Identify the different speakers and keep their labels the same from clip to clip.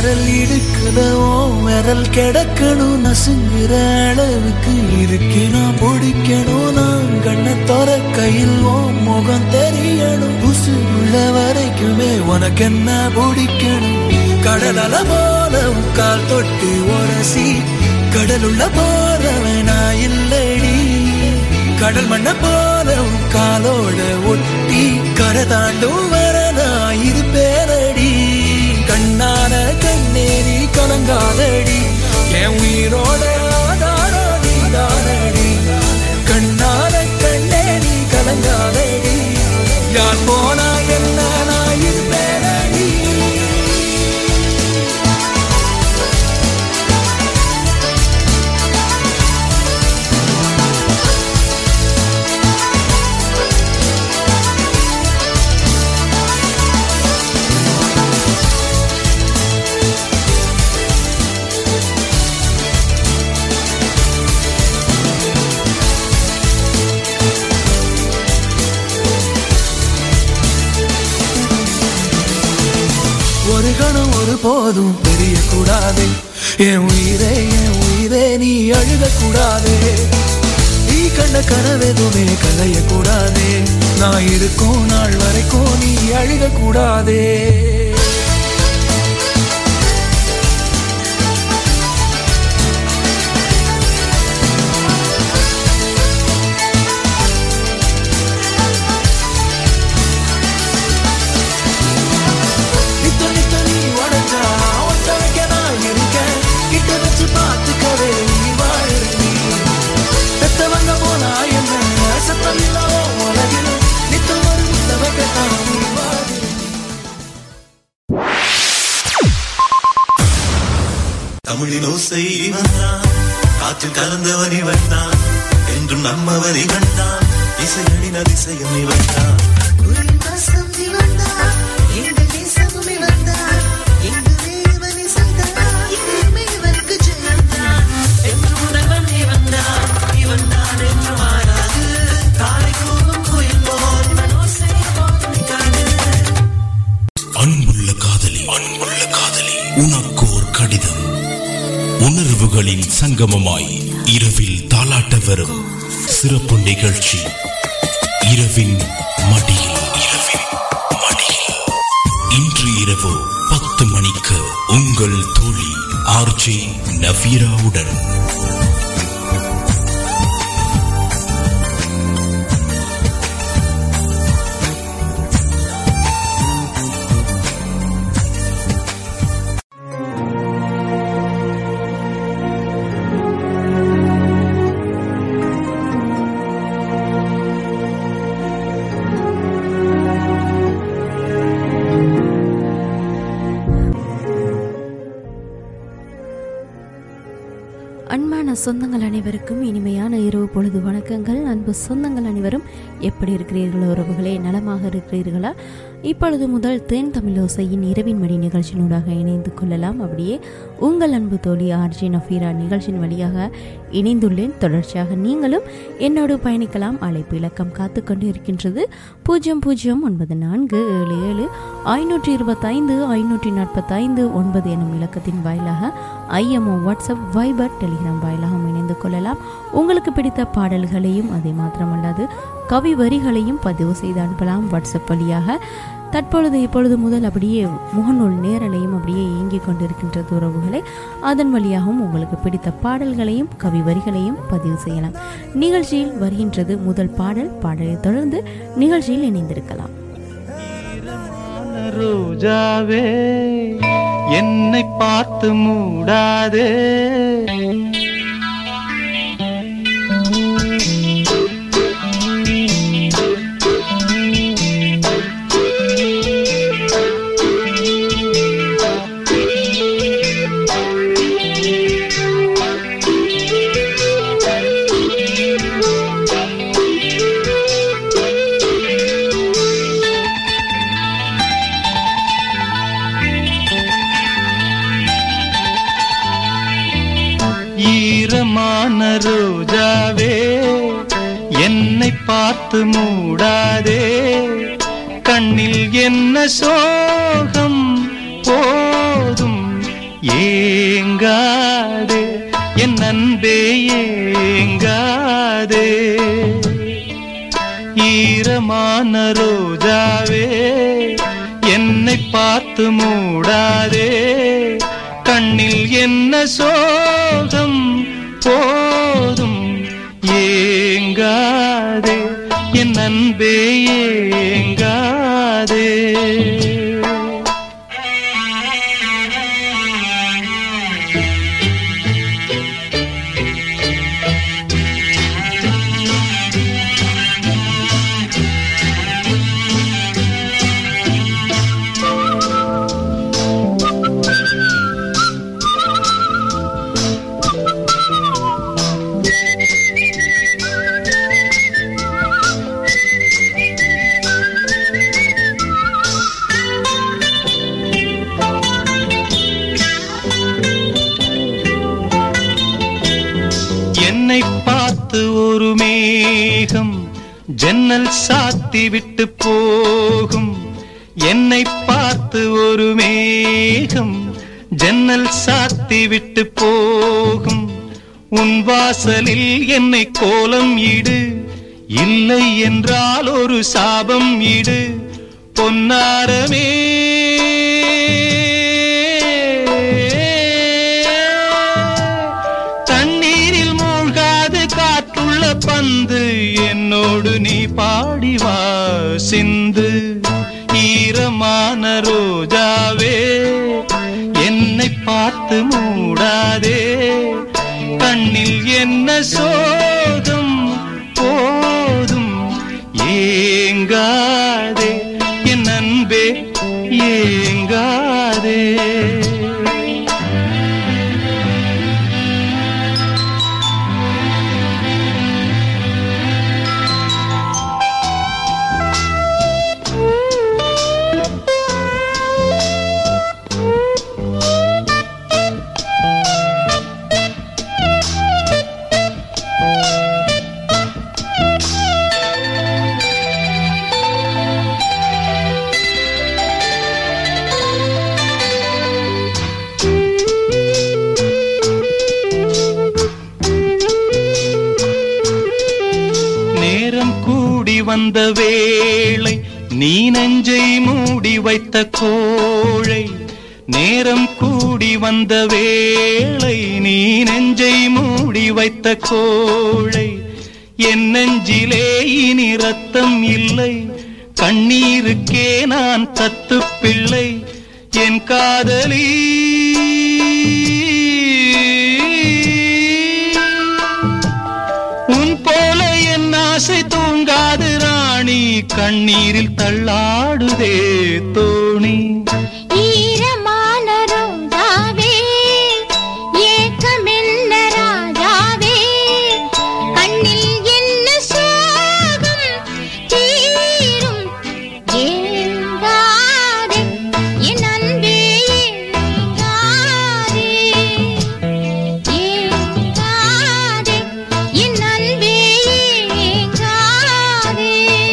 Speaker 1: விரல் இடுக்குதவோ விரல் கிடக்கணும் நசுங்குற அளவுக்கு இருக்கு நான் பிடிக்கணும் நான் கண்ணை தர கையில் ஓ முகம் தெரியணும் உசுருள்ள வரைக்குமே உனக்கு என்ன பிடிக்கணும் கடல் அல போல உன் கால் தொட்டு உரசி கடலுள்ள போறவன் நான் இல்லடி கடல் மண்ண போல உன் காலோட ஒட்டி கரை தாண்டும் வர நான் இருப்பேனடி கண்ணான கண்ணேரி கலங்காதடி என் உயிரோட ஆதாரம் நீதானடி கண்ணான கண்ணேரி கலங்காதடி யார் போனா என்ன நான் இருப்பேனடி ஒரு கணம் ஒரு போதும் தெரியக்கூடாது என் உயிரே என் உயிரே நீ அழுகக்கூடாதே நீ கண்ட கனவெதுமே கலையக்கூடாதே நான் இருக்கும் நாள் வரைக்கும் நீ அழுகக்கூடாதே நித்த நித்த நீ உடஞ்சா ஒட்ட வைக்க நான் இருக்கேன் கிட்ட வச்சு பார்த்துக்கவே உயிர் வாழு நீ பெத்தவங்க போனா என்ன சத்தம் இல்லாம உலகில் நித்தம் ஒரு முத்த வைக்கத்தான் உயிர் வாழு
Speaker 2: தமிழின் ஓசை இவன் தான் காற்றில் கலந்தவன் இவன் தான் என்றும் நம்மவன் இவன் தான் இசையடின் அதிசயம் இவன் தான்
Speaker 3: உயிர்வாசம் இவன்தான், எங்கள் தேசமும் இவன்தான், எங்கள் தேவன் இசைதான், இனிமே இவனுக்கு ஜெயம்தான். என்று முதல்வன் இவன்தான், இவன்தான் என்று மாறாது, தாரை கூவும் குயில் போல் மனோசை போல் நிற்காது.
Speaker 4: அன்புள்ள காதலி அன்புள்ள காதலி உனக்கு ஒரு கடிதம் உணர்வுகளின் சங்கமமாய் இரவில் தாலாட்ட வரும் சிறப்பு நிகழ்ச்சி இரவின் மடியில் இரவின் மடியில் இன்று இரவு பத்து மணிக்கு உங்கள் தோழி ஆர்ஜே நவீராவுடன்
Speaker 5: அன்பான சொந்தங்கள் அனைவருக்கும் இனிமையான இரவு பொழுது வணக்கங்கள் அன்பு சொந்தங்கள் அனைவரும் எப்படி இருக்கிறீர்களோ உறவுகளே நலமாக இருக்கிறீர்களா இப்பொழுது முதல் தேன் தமிழோசையின் இரவின் மணி நிகழ்ச்சியினூடாக இணைந்து கொள்ளலாம் அப்படியே உங்கள் அன்பு தோழி ஆர்ஜி நஃபீரா நிகழ்ச்சியின் வழியாக இணைந்துள்ளேன் தொடர்ச்சியாக நீங்களும் என்னோடு பயணிக்கலாம் அழைப்பு இலக்கம் காத்து கொண்டு இருக்கின்றது பூஜ்ஜியம் பூஜ்ஜியம் ஒன்பது நான்கு ஏழு ஏழு ஐநூற்றி இருபத்தைந்து ஐநூற்றி நாற்பத்தைந்து ஒன்பது எனும் இலக்கத்தின் வாயிலாக ஐஎம்ஓ வாட்ஸ்அப் வைபர் டெலிகிராம் வாயிலாகவும் இணைந்து கொள்ளலாம் உங்களுக்கு பிடித்த பாடல்களையும் அதே மாத்திரமல்லாது கவி வரிகளையும் பதிவு செய்து அனுப்பலாம் வாட்ஸ்அப் வழியாக தற்பொழுது இப்பொழுது முதல் அப்படியே முகநூல் நேரலையும் அப்படியே இயங்கிக் கொண்டிருக்கின்றது உறவுகளை அதன் வழியாகவும் உங்களுக்கு பிடித்த பாடல்களையும் கவி வரிகளையும் பதிவு செய்யலாம் நிகழ்ச்சியில் வருகின்றது முதல் பாடல் பாடலை தொடர்ந்து நிகழ்ச்சியில் இணைந்திருக்கலாம்
Speaker 6: ரோஜாவே என்னை பார்த்து மூடாதே ஈரமான ரோஜாவே என்னை பார்த்து மூடாதே கண்ணில் என்ன சோகம் போதும் ஏங்காதே என் அன்பே ஏங்காதே ஈரமான ரோஜாவே என்னை பார்த்து மூடாதே கண்ணில் என்ன சோகம் போதும் ஏங்காதே என் அன்பே ஏங்காதே என்னை பார்த்து ஒரு மேகம் ஜன்னல் சாத்தி விட்டு போகும் என்னை பார்த்து ஒரு மேகம் ஜன்னல் சாத்தி விட்டு போகும் உன் வாசலில் என்னை கோலம் இடு இல்லை என்றால் ஒரு சாபம் இடு பொன்னாரமே தண்ணீரில் மூழ்காது காற்றுள்ள பந்து என்னோடு நீ பாடி வா சிந்து ஈரமான ரோஜாவே என்னை பார்த்து மூடாதே கண்ணில் என்ன சோகம் போதும் ஏங்காதே என் அன்பே ஏங்காதே நேரம் கூடி வந்த வேளை நீ நெஞ்சை மூடி வைத்த கோழை நேரம் கூடி வந்த வேளை நீ நெஞ்சை மூடி வைத்த கோழை என் நெஞ்சிலே இனி ரத்தம் இல்லை கண்ணீருக்கே நான் தத்து பிள்ளை என் காதலி உன் போல என் ஆசை தூங்காது ராணி கண்ணீரில் தள்ளாடுதே தோணி
Speaker 7: ஈரமான ரோஜாவே ஏக்கமென்ன ராஜாவே கண்ணில் என்ன சோகம் தீரும் ஏங்காதே என் அன்பே ஏங்காதே ஏங்காதே என் அன்பே ஏங்காதே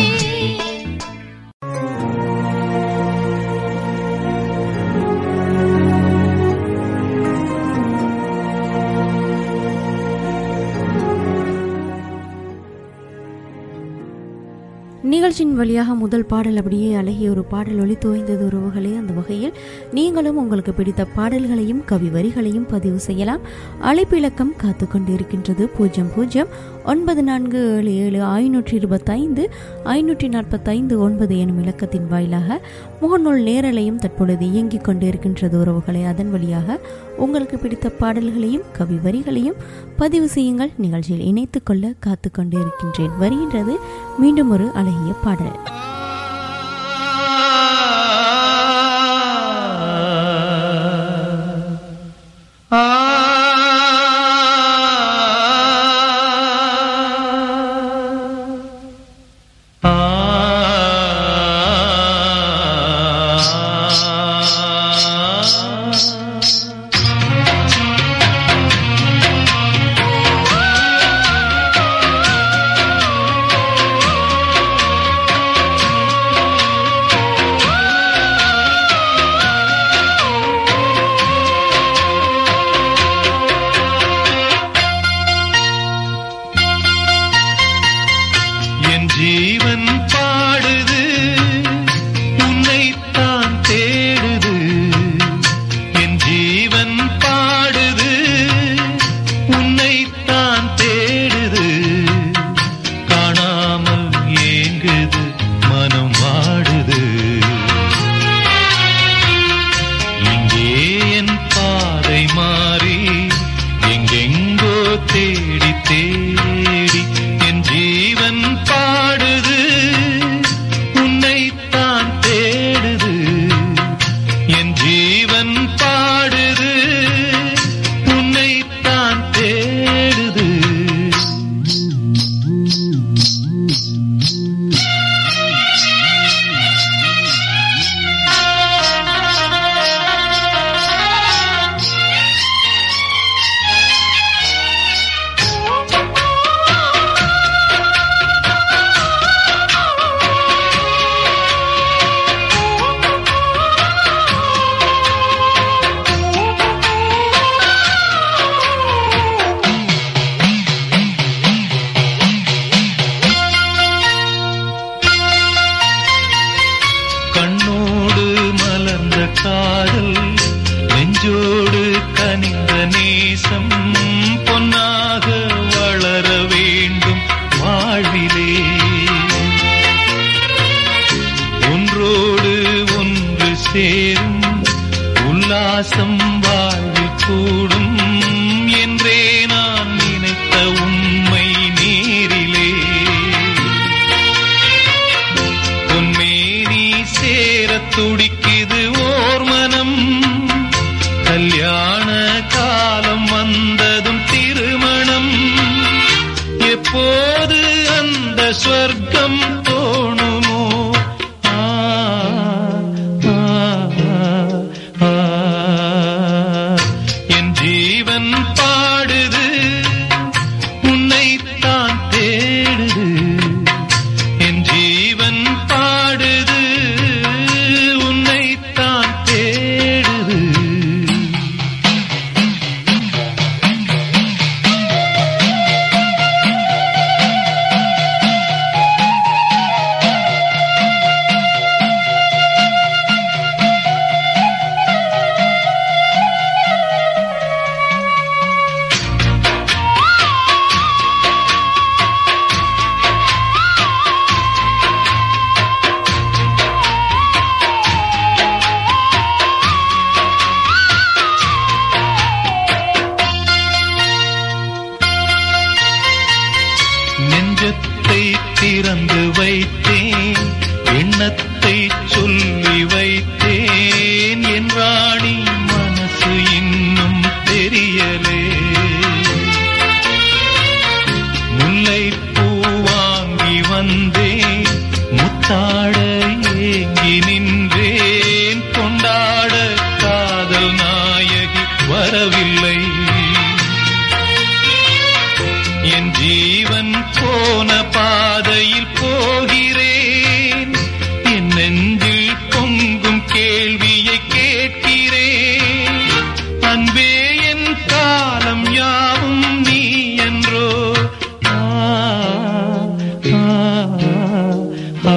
Speaker 5: நிகழ்ச்சியின் வழியாக முதல் பாடல் அப்படியே அழகிய ஒரு பாடல் ஒளி தோய்ந்தது உறவுகளே அந்த வகையில் நீங்களும் உங்களுக்கு பிடித்த பாடல்களையும் கவி வரிகளையும் பதிவு செய்யலாம் அழைப்பு இலக்கம் காத்து கொண்டிருக்கின்றது பூஜ்ஜியம் பூஜ்ஜியம் ஒன்பது நான்கு ஏழு ஏழு ஐநூற்றி இருபத்தைந்து ஐநூற்றி நாற்பத்தைந்து ஒன்பது எனும் இலக்கத்தின் வாயிலாக முகநூல் நேரலையும் தற்பொழுது இயங்கிக் கொண்டிருக்கின்றது உறவுகளை அதன் வழியாக உங்களுக்கு பிடித்த பாடல்களையும் கவி வரிகளையும் பதிவு செய்யுங்கள் நிகழ்ச்சியில் இணைத்துக் கொள்ள காத்து கொண்டிருக்கின்றேன் வருகின்றது மீண்டும் ஒரு அழகிய பாடல்
Speaker 6: ஆ பாசம் வாழ்வில் கூடும் என்றே நான் நினைத்த உண்மை நேரிலே பொன்மேனி சேரத் துடிக்குது ஓர் மனம் கல்யாண காலம் வந்ததும் திருமணம் எப்போது அந்த ஸ்வர்க்கம் தோணுமோ ஆ, ஆ, ஆ, என் ஜீவன் பாடுது உன்னைத்தான் தேடுது என் ஜீவன் பாடுது உன்னைத்தான் தேடுது நெஞ்சத்தை திறந்து வைத்தேன் எண்ணத்தை சொல்லி வைத்தேன் என் ராணி மனசு இன்னும் தெரியலே முல்லை பூ வாங்கி வந்தேன் முத்தாட ஏங்கி நின்றேன் கொண்டாட காதல் நாயகி வரவில்லை என் ஜீவன் போன பாதையில் போகிறேன் என் நெஞ்சில் பொங்கும் கேள்வியை கேட்கிறேன் அன்பே என் காலம் யாவும் நீ என்றோ ஆ, ஆ, ஆ.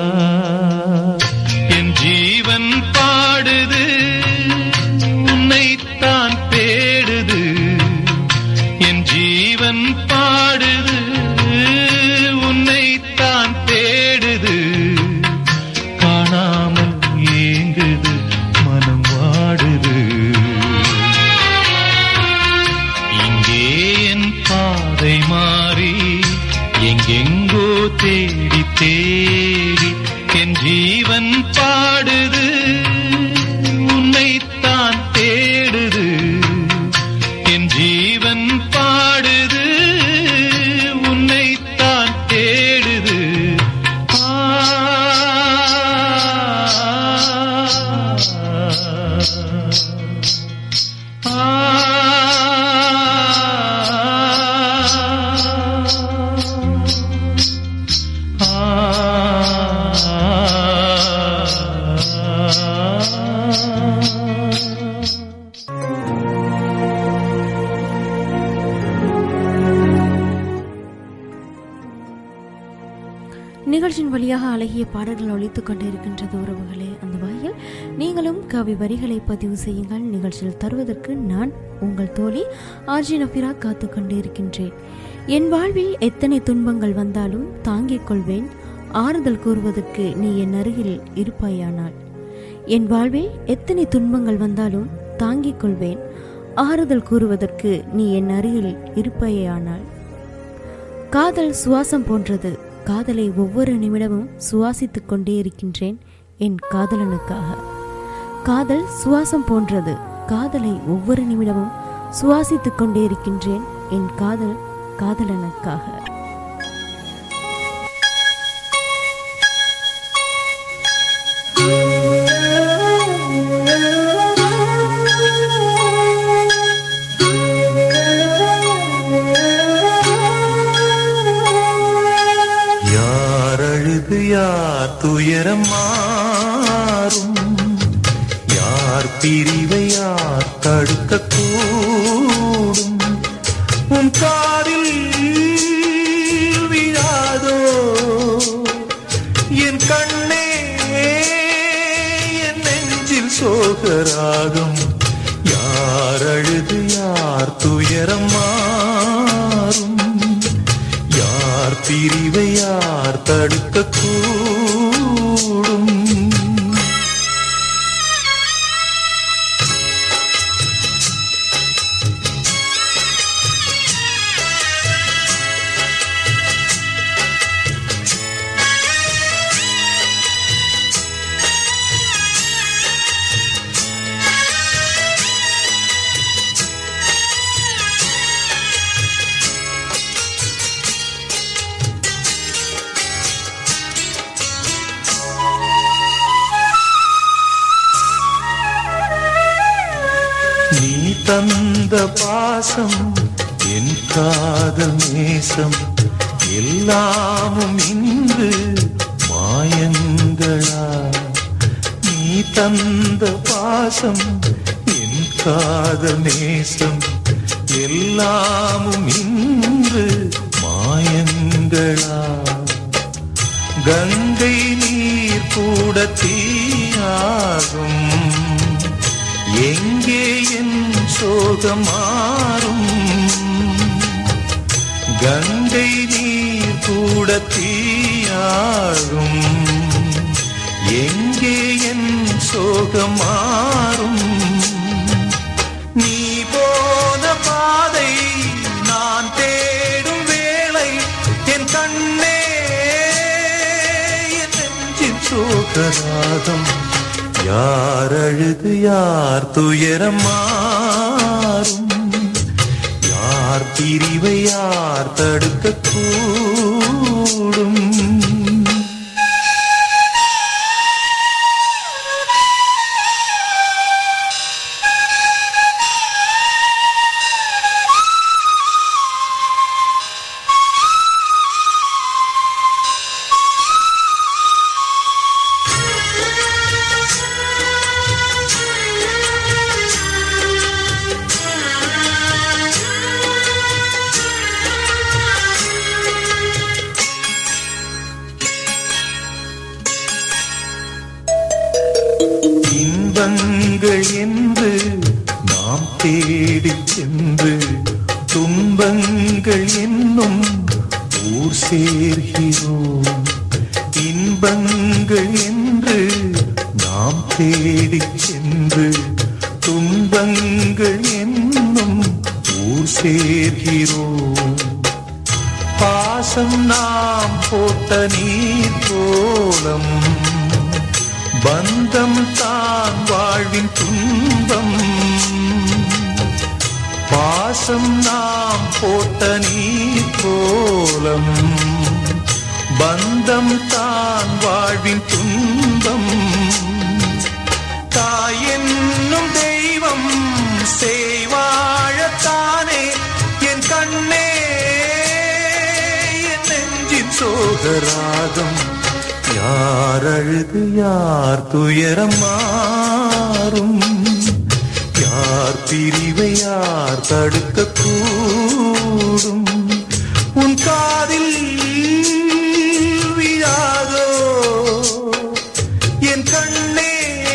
Speaker 6: என் ஜீவன் பாடுது உன்னைத்தான் தேடுது என் ஜீவன் பாடுது உன்னைத்தான் தேடுது காணாமல் ஏங்குது மனம் வாடுது இங்கே என் பாதை மாறி எங்கெங்கோ தேடி தேடி என் ஜீவன் பாடுது உன்னைத்தான் தேடுது என் ஜீவன் பாடுது உன்னைத்தான் தேடுது ஆ, ஆ, ஆ
Speaker 5: நிகழ்ச்சியின் வழியாக அழகிய பாடல்கள் ஒலித்துக் கொண்டிருக்கின்றது உறவுகளே அந்த வகையில் நீங்களும் கவி வரிகளை பதிவு செய்யுங்கள் நிகழ்ச்சியில் தருவதற்கு நான் உங்கள் தோழி ஆர்ஜி நஃபிரா காத்து கொண்டிருக்கின்றேன் என் வாழ்வில் எத்தனை துன்பங்கள் வந்தாலும் தாங்கிக் கொள்வேன் ஆறுதல் கூறுவதற்கு நீ என் அருகில் இருப்பாயானால் என் வாழ்வில் எத்தனை துன்பங்கள் வந்தாலும் தாங்கிக் கொள்வேன் ஆறுதல் கூறுவதற்கு நீ என் அருகில் இருப்பாயானால் காதல் சுவாசம் போன்றது காதலை ஒவ்வொரு நிமிடமும் சுவாசித்துக் கொண்டே இருக்கின்றேன் என் காதலனுக்காக காதல் சுவாசம் போன்றது காதலை ஒவ்வொரு நிமிடமும் சுவாசித்துக் கொண்டே இருக்கின்றேன் என் காதல் காதலனுக்காக
Speaker 2: யார் அழுது யார் துயரம் மாறும் யார் பிரிவை யார் தடுக்க கூடும் உன் காதில் விழாதோ என் கண்ணே என் நெஞ்சில் சோகராகும் யார் அழுது யார் துயரம் மாறும் யார் பிரிவை யார் தடுக்க கூடும் நீ தந்த பாசம் என் காதல் நேசம் எல்லாமும் இன்று மாயங்களா நீ தந்த பாசம் என் காதல் நேசம் எல்லாமும் இன்று மாயங்களா கங்கை நீர் கூட தீயாகும் எங்கே என் சோகம் மாறும் கங்கை நீர் கூட தீயாகும் எங்கே என் சோகம் மாறும் நீ போன பாதை நான் தேடும் வேளை என் கண்ணே என் நெஞ்சின் சோகராகம் யார் அழுது யார் துயரம் மாறும் யார் பிரிவை யார் தடுக்க கூடும் இன்பங்கள் என்று நாம் தேடிச் சென்று துன்பங்கள் என்னும் ஊர் சேர்கிறோம் இன்பங்கள் என்று நாம் தேடிச் சென்று துன்பங்கள் என்னும் ஊர் சேர்கிறோம் பாசம் நாம் போட்ட நீர் கோலம் பந்தம் தான் வாழ்வின் துன்பம் பாசம் நாம் போட்ட நீர் கோலம் பந்தம் தான் வாழ்வின் துன்பம் தாய் என்னும் தெய்வம் செய்வாழத்தானே என் கண்ணே என் நெஞ்சின் சோகராகம் யார் அழுது யார் துயரம் மாறும் யார் பிரிவை யார் தடுக்க கூடும் உன் காதில் விழாதோ என் கண்ணே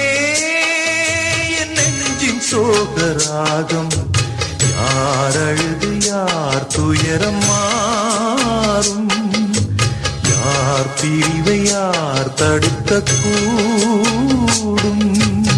Speaker 2: என் நெஞ்சின் சோகராகம் யார் அழுது யார் துயரம் மாறும் யார் பிரிவை யார் தடுக்க கூடும்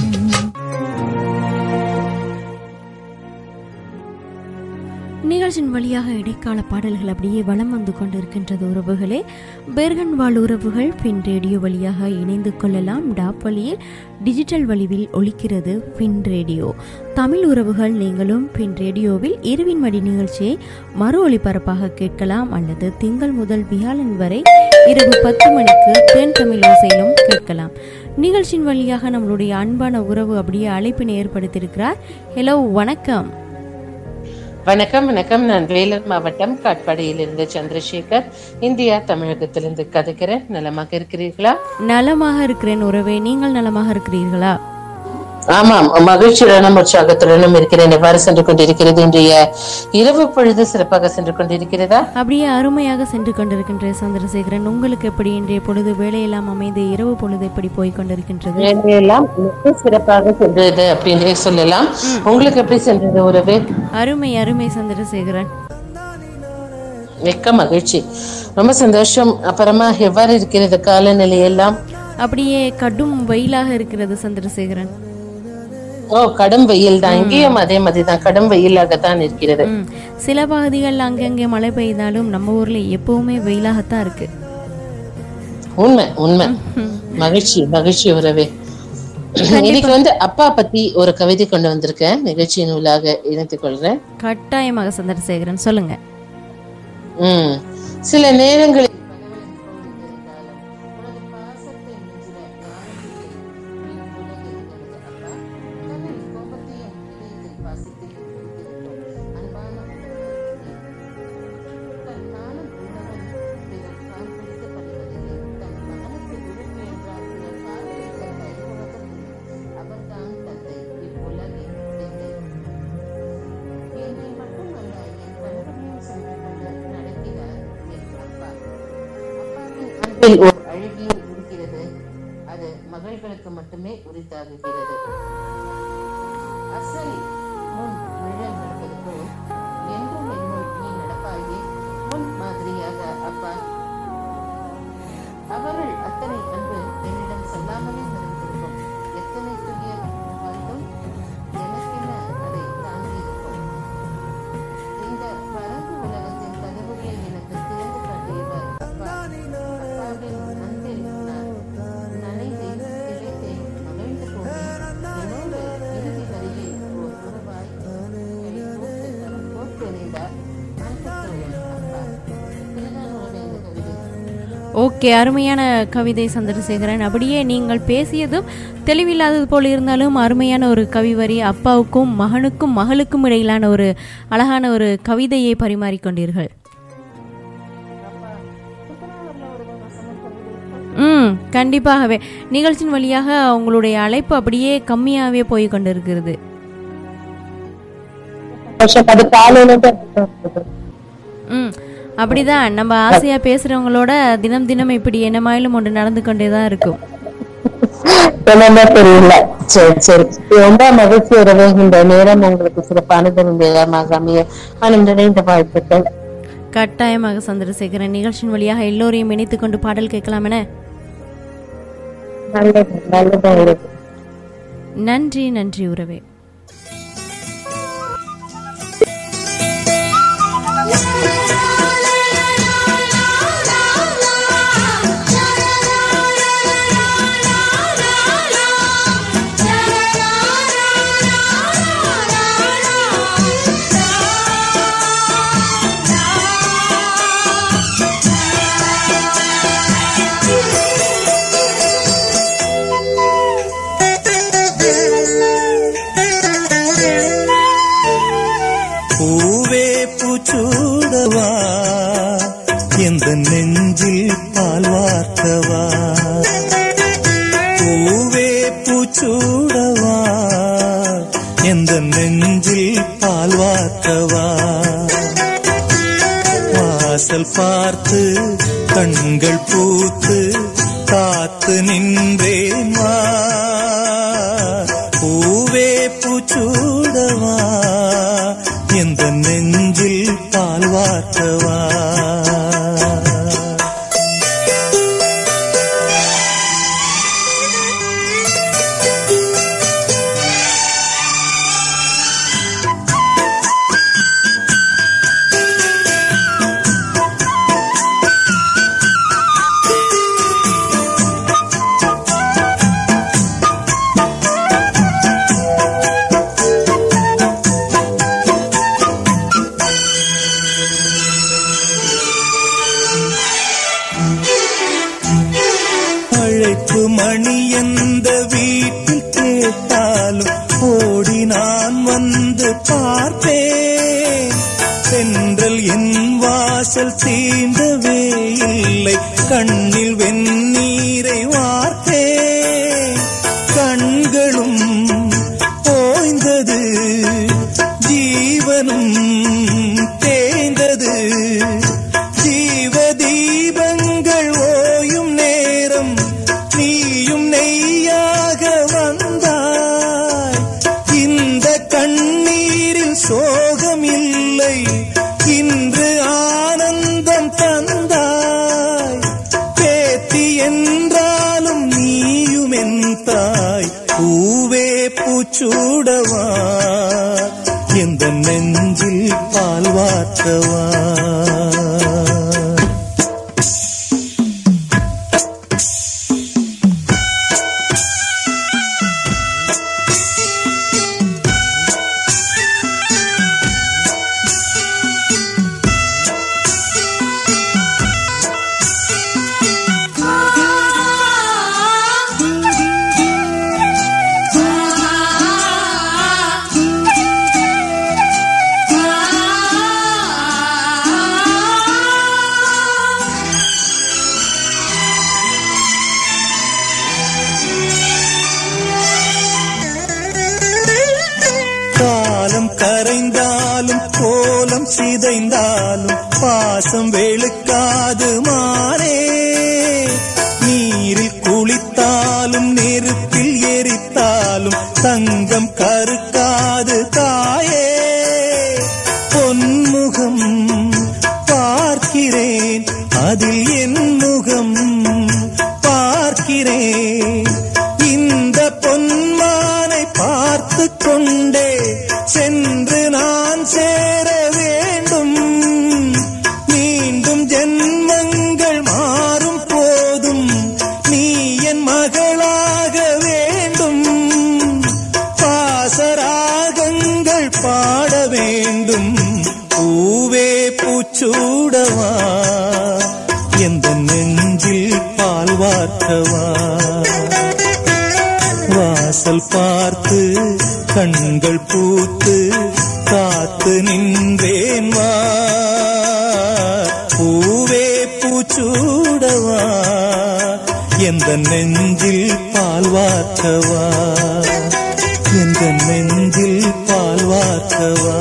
Speaker 5: நிகழ்ச்சியின் வழியாக இடைக்கால பாடல்கள் அப்படியே வலம் வந்து கொண்டிருக்கின்றது உறவுகளே பெர்கன் வாழ் உறவுகள் பின் ரேடியோ வழியாக இணைந்து கொள்ளலாம் டாப் வழியில் டிஜிட்டல் வடிவில் ஒலிக்கிறது பின் ரேடியோ தமிழ் உறவுகள் நீங்களும் பின் ரேடியோவில் இருவின் மடி நிகழ்ச்சியை மறு ஒளிபரப்பாக கேட்கலாம் அல்லது திங்கள் முதல் வியாழன் வரை இரவு பத்து மணிக்கு தென் தமிழ் ஓசையிலும் கேட்கலாம் நிகழ்ச்சியின் வழியாக நம்மளுடைய அன்பான உறவு அப்படியே அழைப்பினை ஏற்படுத்தியிருக்கிறார் ஹலோ வணக்கம்
Speaker 8: வணக்கம் வணக்கம் நான் வேலூர் மாவட்டம் காட்பாடியிலிருந்து சந்திரசேகர் இந்தியா தமிழகத்திலிருந்து கதைக்கிறேன் நலமாக இருக்கிறீர்களா
Speaker 5: நலமாக இருக்கிறேன் உறவே நீங்கள் நலமாக இருக்கிறீர்களா
Speaker 8: ஆமாம் மகிழ்ச்சியுடனும் உற்சாகத்துடனும் இருக்கிறேன் எவ்வாறு சென்று கொண்டிருக்கிறது இன்றைய இரவு பொழுது சிறப்பாக சென்று கொண்டிருக்கிறதா
Speaker 5: அப்படியே அருமையாக சென்று கொண்டிருக்கின்ற சந்திரசேகரன் உங்களுக்கு எப்படி இன்றைய பொழுது வேலையெல்லாம் அமைந்து இரவு பொழுது எப்படி போய் கொண்டிருக்கின்றது
Speaker 8: வேலையெல்லாம் மிக சிறப்பாக சென்றது அப்படின்றே சொல்லலாம் உங்களுக்கு எப்படி சென்றது உறவு
Speaker 5: அருமை அருமை சந்திரசேகரன்
Speaker 8: மிக்க மகிழ்ச்சி ரொம்ப சந்தோஷம் அப்புறமா எவ்வாறு இருக்கிறது காலநிலை எல்லாம்
Speaker 5: அப்படியே கடும் வெயிலாக இருக்கிறது சந்திரசேகரன்
Speaker 8: ஓ கடும் வெயில் தான் இங்கேயும் அதே மாதிரி தான் கடும் வெயிலாகத்தான் இருக்கிறது
Speaker 5: ம் சில பகுதிகள் அங்கங்கே மழை பெய்தாலும் நம்ம ஊர்ல எப்பவுமே வெயிலாகத்தான் இருக்கு
Speaker 8: உண்மை உண்மை மகிழ்ச்சி மகிழ்ச்சி உறவே இன்னைக்கு வந்து அப்பா பத்தி ஒரு கவிதை கொண்டு வந்திருக்கேன் நிகழ்ச்சியின் உள்ளாக இணைத்துக் கொள்றேன்
Speaker 5: கட்டாயமாக சந்திரசேகரன் சொல்லுங்க
Speaker 8: உம் சில நேரங்களில் தமிழர்களுக்கு மட்டுமே உரித்தாகுகிறது அசல் முன் நிழல் நடப்பது போல் என்றும் என்னுள் நீ நடப்பாயே முன் மாதிரியாக அப்பா அவர்கள் அத்தனை அன்பு என்னிடம் சொல்லாமலே மறைந்திருக்கும் எத்தனை துயர் வந்தும் எனக்கென அதை தாங்கியிருக்கும் இந்த பரந்து உலகத்தின் கதவுகளை எனக்கு திறந்து காட்டியவர் அப்பா அப்பாவின் அன்பில் நான் நனைந்தேன் திளைத்தேன் மகிழ்ந்து போனேன் என்னோடு இறுதி வரையில் ஓர் உறவாய் போற்றிருந்தார் அன்பு தோழன் அப்பா இதுதான் உறவே இந்த கவிதை
Speaker 5: ஓகே அருமையான கவிதை சந்திரசேகரன் அப்படியே நீங்கள் பேசியதும் தெளிவில்லாதது போல் இருந்தாலும் அருமையான ஒரு கவி வரி அப்பாவுக்கும் மகனுக்கும் மகளுக்கும் இடையிலான ஒரு அழகான ஒரு கவிதையை பரிமாறிக்கொண்டீர்கள் ம் கண்டிப்பாகவே நிகழ்ச்சியின் வழியாக உங்களுடைய அழைப்பு அப்படியே கம்மியாகவே போய் கொண்டிருக்கிறது
Speaker 8: அது காலையில தான்
Speaker 5: ம் அப்படிதான் நம்ம ஆசையா பேசுறவங்களோட தினம் தினம் இப்படி என்னமாயிலும் ஒன்று நடந்து கொண்டே தான் இருக்கும்
Speaker 8: என்னன்னா தெரியல சரி சரி ரொம்ப மகிழ்ச்சி உறவே இந்த நேரம் உங்களுக்கு சிறப்பானது நேரமாக அமைய மனம் நிறைந்த வாழ்த்துக்கள்
Speaker 5: கட்டாயமாக சந்திரசேகரன் நிகழ்ச்சியின் வழியாக எல்லோரையும் இணைத்துக் கொண்டு பாடல் கேட்கலாம் என
Speaker 8: நல்லது நல்லதா இருக்கு
Speaker 5: நன்றி நன்றி உறவே
Speaker 2: பூவே பூச்சூடவா எந்த நெஞ்சில் பால் வார்க்கவா பூவே பூச்சூடவா எந்த நெஞ்சில் பால் வார்க்கவா வாசல் பார்த்து கண்கள் பூத்து காத்து நின்றேன் வா பூவே பூச்சூடவா எந்த நெஞ்சில் பால் வார்க்கவா அழைப்பு மணி எந்த வீட்டில் கேட்டாலும் ஓடி நான் வந்து பார்ப்பேன் சென்றல் என் வாசல் தீண்டவே இல்லை கண்ணில் வெந்நீரை வார்த்தேன் கண்களும் ஓய்ந்தது ஜீவனும் தேய்ந்தது ஜீவ தீபங்கள் ஓயும் நேரம் நீயும் நெய்யாக வந்தாய் இந்த கண்ணீரில் சோகம் இல்லை இன்று ஆனந்தம் தந்தாய் பேத்தி என்றாலும் நீயும் என் தாய் பூவே பூச்சூடவா எந்த நெஞ்சில் பால் வாற்றவா காலம் கரைந்தாலும் கோலம் சிதைந்தாலும் பாசம் வெளுக்காது மாறே நீரில் குளித்தாலும் நெருப்பு
Speaker 9: உள்ளம் கருக்காது தாயே பொன்முகம் பார்க்கிறேன் அதில் என் முகம் பார்க்கிறேன் இந்த பொன்மானை பார்த்து கொண்டே சென்று நான் சேர வேண்டும் மீண்டும் ஜென்மங்கள் மாறும் போதும் நீ என் மகளாக வேண்டும் பாசராகங்கள் பாட வேண்டும் பூவே பூச்சூடவா எந்த நெஞ்சில் பால் வார்க்கவா வாசல் பார்த்து கண்கள் பூத்து காத்து நின்றேன் வா பூவே பூச்சூடவா எந்த நெஞ்சில் பால் வார்க்கவா எந்த நெஞ்சில் பால் வார்க்கவா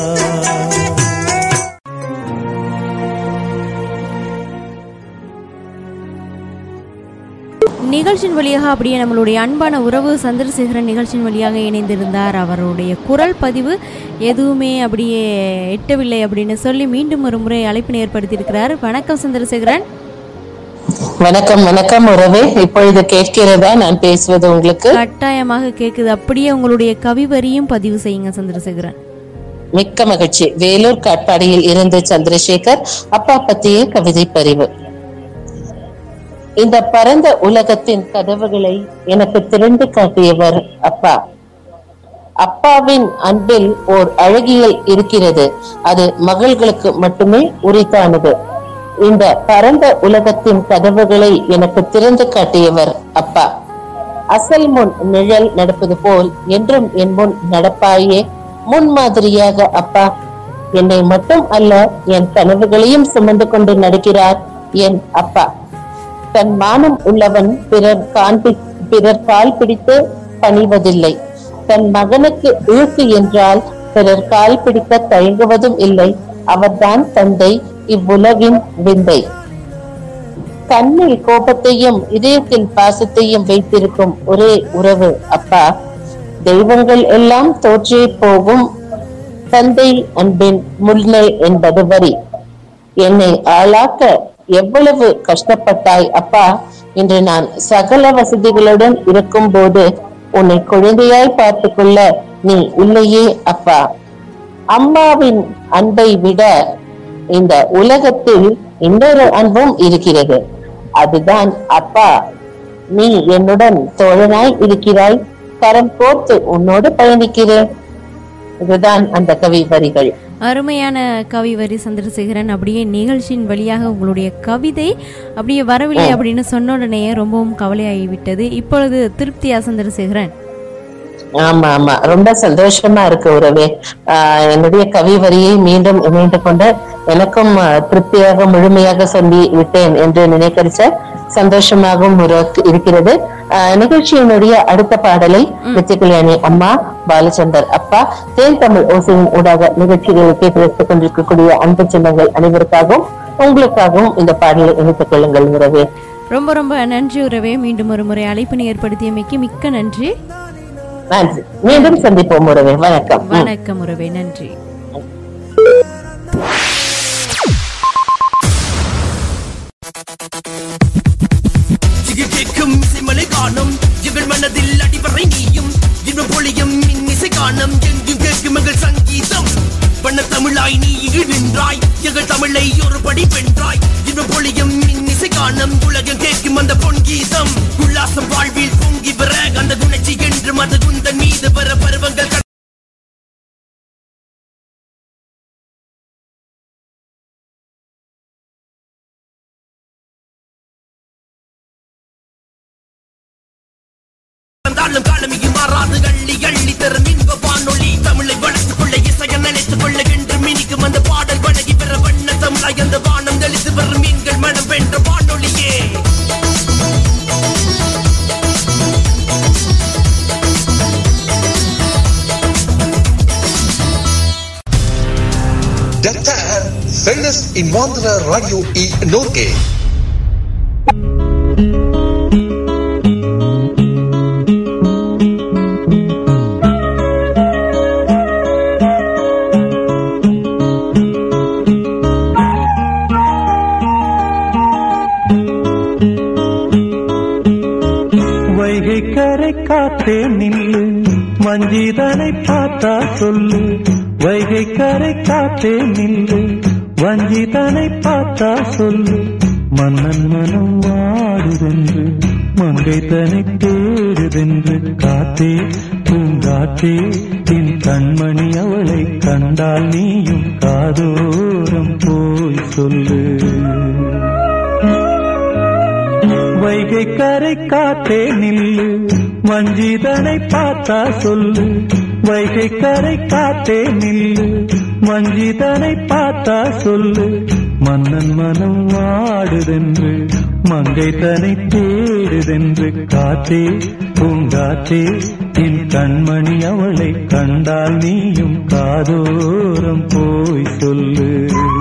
Speaker 5: நிகழ்ச்சியின் வழியாக அப்படியே நம்மளுடைய அன்பான உறவு சந்திரசேகரன் நிகழ்ச்சியின் வழியாக இணைந்திருந்தார் அவருடைய குரல் பதிவு எதுவுமே அப்படியே எட்டவில்லை அப்படின்னு சொல்லி மீண்டும் ஒரு முறை அழைப்பினை ஏற்படுத்தியிருக்கிறார் வணக்கம் சந்திரசேகரன்
Speaker 8: வணக்கம் வணக்கம் உறவே இப்பொழுது கேட்கிறதா நான் பேசுவது உங்களுக்கு
Speaker 5: கட்டாயமாக கேக்குது அப்படியே உங்களுடைய கவி வரியும் பதிவு செய்யுங்க சந்திரசேகரன்
Speaker 8: மிக்க மகிழ்ச்சி வேலூர் காட்பாடியில் இருந்து சந்திரசேகர் அப்பா பத்திய கவிதை பதிவு இந்த பரந்த உலகத்தின் கதவுகளை எனக்கு திறந்து காட்டியவர் அப்பா அப்பாவின் அன்பில் ஓர் அழகியல் இருக்கிறது அது மகள்களுக்கு மட்டுமே உரித்தானது இந்த பரந்த உலகத்தின் கதவுகளை எனக்கு திறந்து காட்டியவர் அப்பா அசல் முன் நிழல் நடப்பது போல் என்றும் என் முன் நடப்பாயே முன்மாதிரியாக அப்பா என்னை மட்டும் அல்ல என் கனவுகளையும் சுமந்து கொண்டு நடக்கிறார் என் அப்பா தன் மானம் உள்ளவன் பிறர் காண்பி பிறர் கால் பிடித்து பணிவதில்லை தன் மகனுக்கு இழுக்கு என்றால் பிறர் கால் பிடிக்க தயங்குவதும் இல்லை அவர்தான் தந்தை இவ்வுலகின் விந்தை கண்ணில் கோபத்தையும் இதயத்தில் பாசத்தையும் வைத்திருக்கும் ஒரே உறவு அப்பா தெய்வங்கள் எல்லாம் தோற்றே போகும் தந்தை அன்பின் முல்லை என்பது வரி என்னை ஆளாக்க எவ்வளவு கஷ்டப்பட்டாய் அப்பா இன்று நான் சகல வசதிகளுடன் இருக்கும் போது உன்னை குழந்தையாய் பார்த்துக் கொள்ள நீ இல்லையே அப்பா அம்மாவின் அன்பை விட இந்த உலகத்தில் இன்னொரு அன்பும் இருக்கிறது அதுதான் அப்பா நீ என்னுடன் தோழனாய் இருக்கிறாய் கரம் கோர்த்து உன்னோடு பயணிக்கிறேன் இதுதான் அந்த கவி வரிகள்
Speaker 5: அருமையான கவி வரி சந்திரசேகரன் அப்படியே நிகழ்ச்சியின் வழியாக உங்களுடைய கவிதை அப்படியே வரவில்லை அப்படின்னு சொன்ன உடனே ரொம்பவும் கவலையாகிவிட்டது இப்பொழுது திருப்தியா சந்திரசேகரன்
Speaker 8: ஆமா ஆமா ரொம்ப சந்தோஷமா இருக்கு உறவே ஆஹ் என்னுடைய கவி வரியை மீண்டும் இணைந்து கொண்டு எனக்கும் ஆஹ், திருப்தியாக முழுமையாக சொல்லி விட்டேன் என்று நினைக்கிறச்ச சந்தோஷமாகவும் ஒரு- இருக்கிறது ஆஹ், நிகழ்ச்சியினுடைய அடுத்த பாடலை நித்தியகல்யாணி அம்மா பாலச்சந்தர் அப்பா தேன் தமிழ் ஓசையின் ஊடாக நிகழ்ச்சிகளை கேட்டு வைத்துக் கொண்டிருக்கக்கூடிய அன்பு சின்னங்கள் அனைவருக்காகவும் உங்களுக்காகவும் இந்த பாடலை இணைத்துக் கொள்ளுங்கள் உறவே
Speaker 5: ரொம்ப ரொம்ப நன்றி உறவே மீண்டும் ஒரு முறை அழைப்பினை ஏற்படுத்தியமைக்கு மிக்க நன்றி
Speaker 8: நன்றி மீண்டும் சந்திப்போம் உறவே வணக்கம் ம்.
Speaker 5: வணக்கம் உறவே நன்றி
Speaker 10: திகில் கேட்கும் இசைமலை காணும் எங்கள் மனதில் அடிவரை நீயும் இன்ப பொழியும் இன்னிசை காணும் எங்கும் கேட்கும் எங்கள் சங்கீதம் வண்ண தமிழாய் நீ இங்கு நின்றாய் எங்கள் தமிழை ஒரு படி வென்றாய் இன்ப பொழியும் இன்னிசை காணும் உலகம் கேட்கும் அந்த பொன்கீதம் உல்லாசம் வாழ்வில் பொங்கி வர அந்த குணச்சி என்று மத குந்தன் மீது வர பருவங்கள் கட- வந்தாலும் காலமிகு மாறாது அள்ளி அள்ளி தரும் இன்ப வானொலி தமிழை வளர்த்துக் கொள்ள இசைய நினைத்துக் கொள்ள என்று மினிக்கும் அந்த பாடல் வணங்கி பெற வண்ண தமிழாய் அந்த வானம் தெளித்து வரும் மீன்கள் மனம் வென்ற வானொலியே
Speaker 11: Detta är Sveriges invandrarradio i Norge.
Speaker 9: காத்தே நில்லு வஞ்சிதனை பார்த்தா சொல்லு வைகை கரை காத்தே நில்லு வஞ்சிதனை பார்த்தா சொல்லு மன்னன் மனம் வாடுதென்று மங்கை தனை தேடுதென்று காத்தே பூங்காத்தே என் கண்மணி அவளை கண்டால் நீயும் காதோரம் போய் சொல்லு வைகை கரை காத்தே நில்லு வஞ்சிதனை பார்த்தா சொல்லு வைகை கரை காத்தே நில்லு வஞ்சிதனை பார்த்தா சொல்லு மன்னன் மனம் வாடுதென்று மங்கை தனை தேடுதென்று காத்தே பூங்காத்தே என் கண்மணி அவளை கண்டால் நீயும் காதோரம் போய் சொல்லு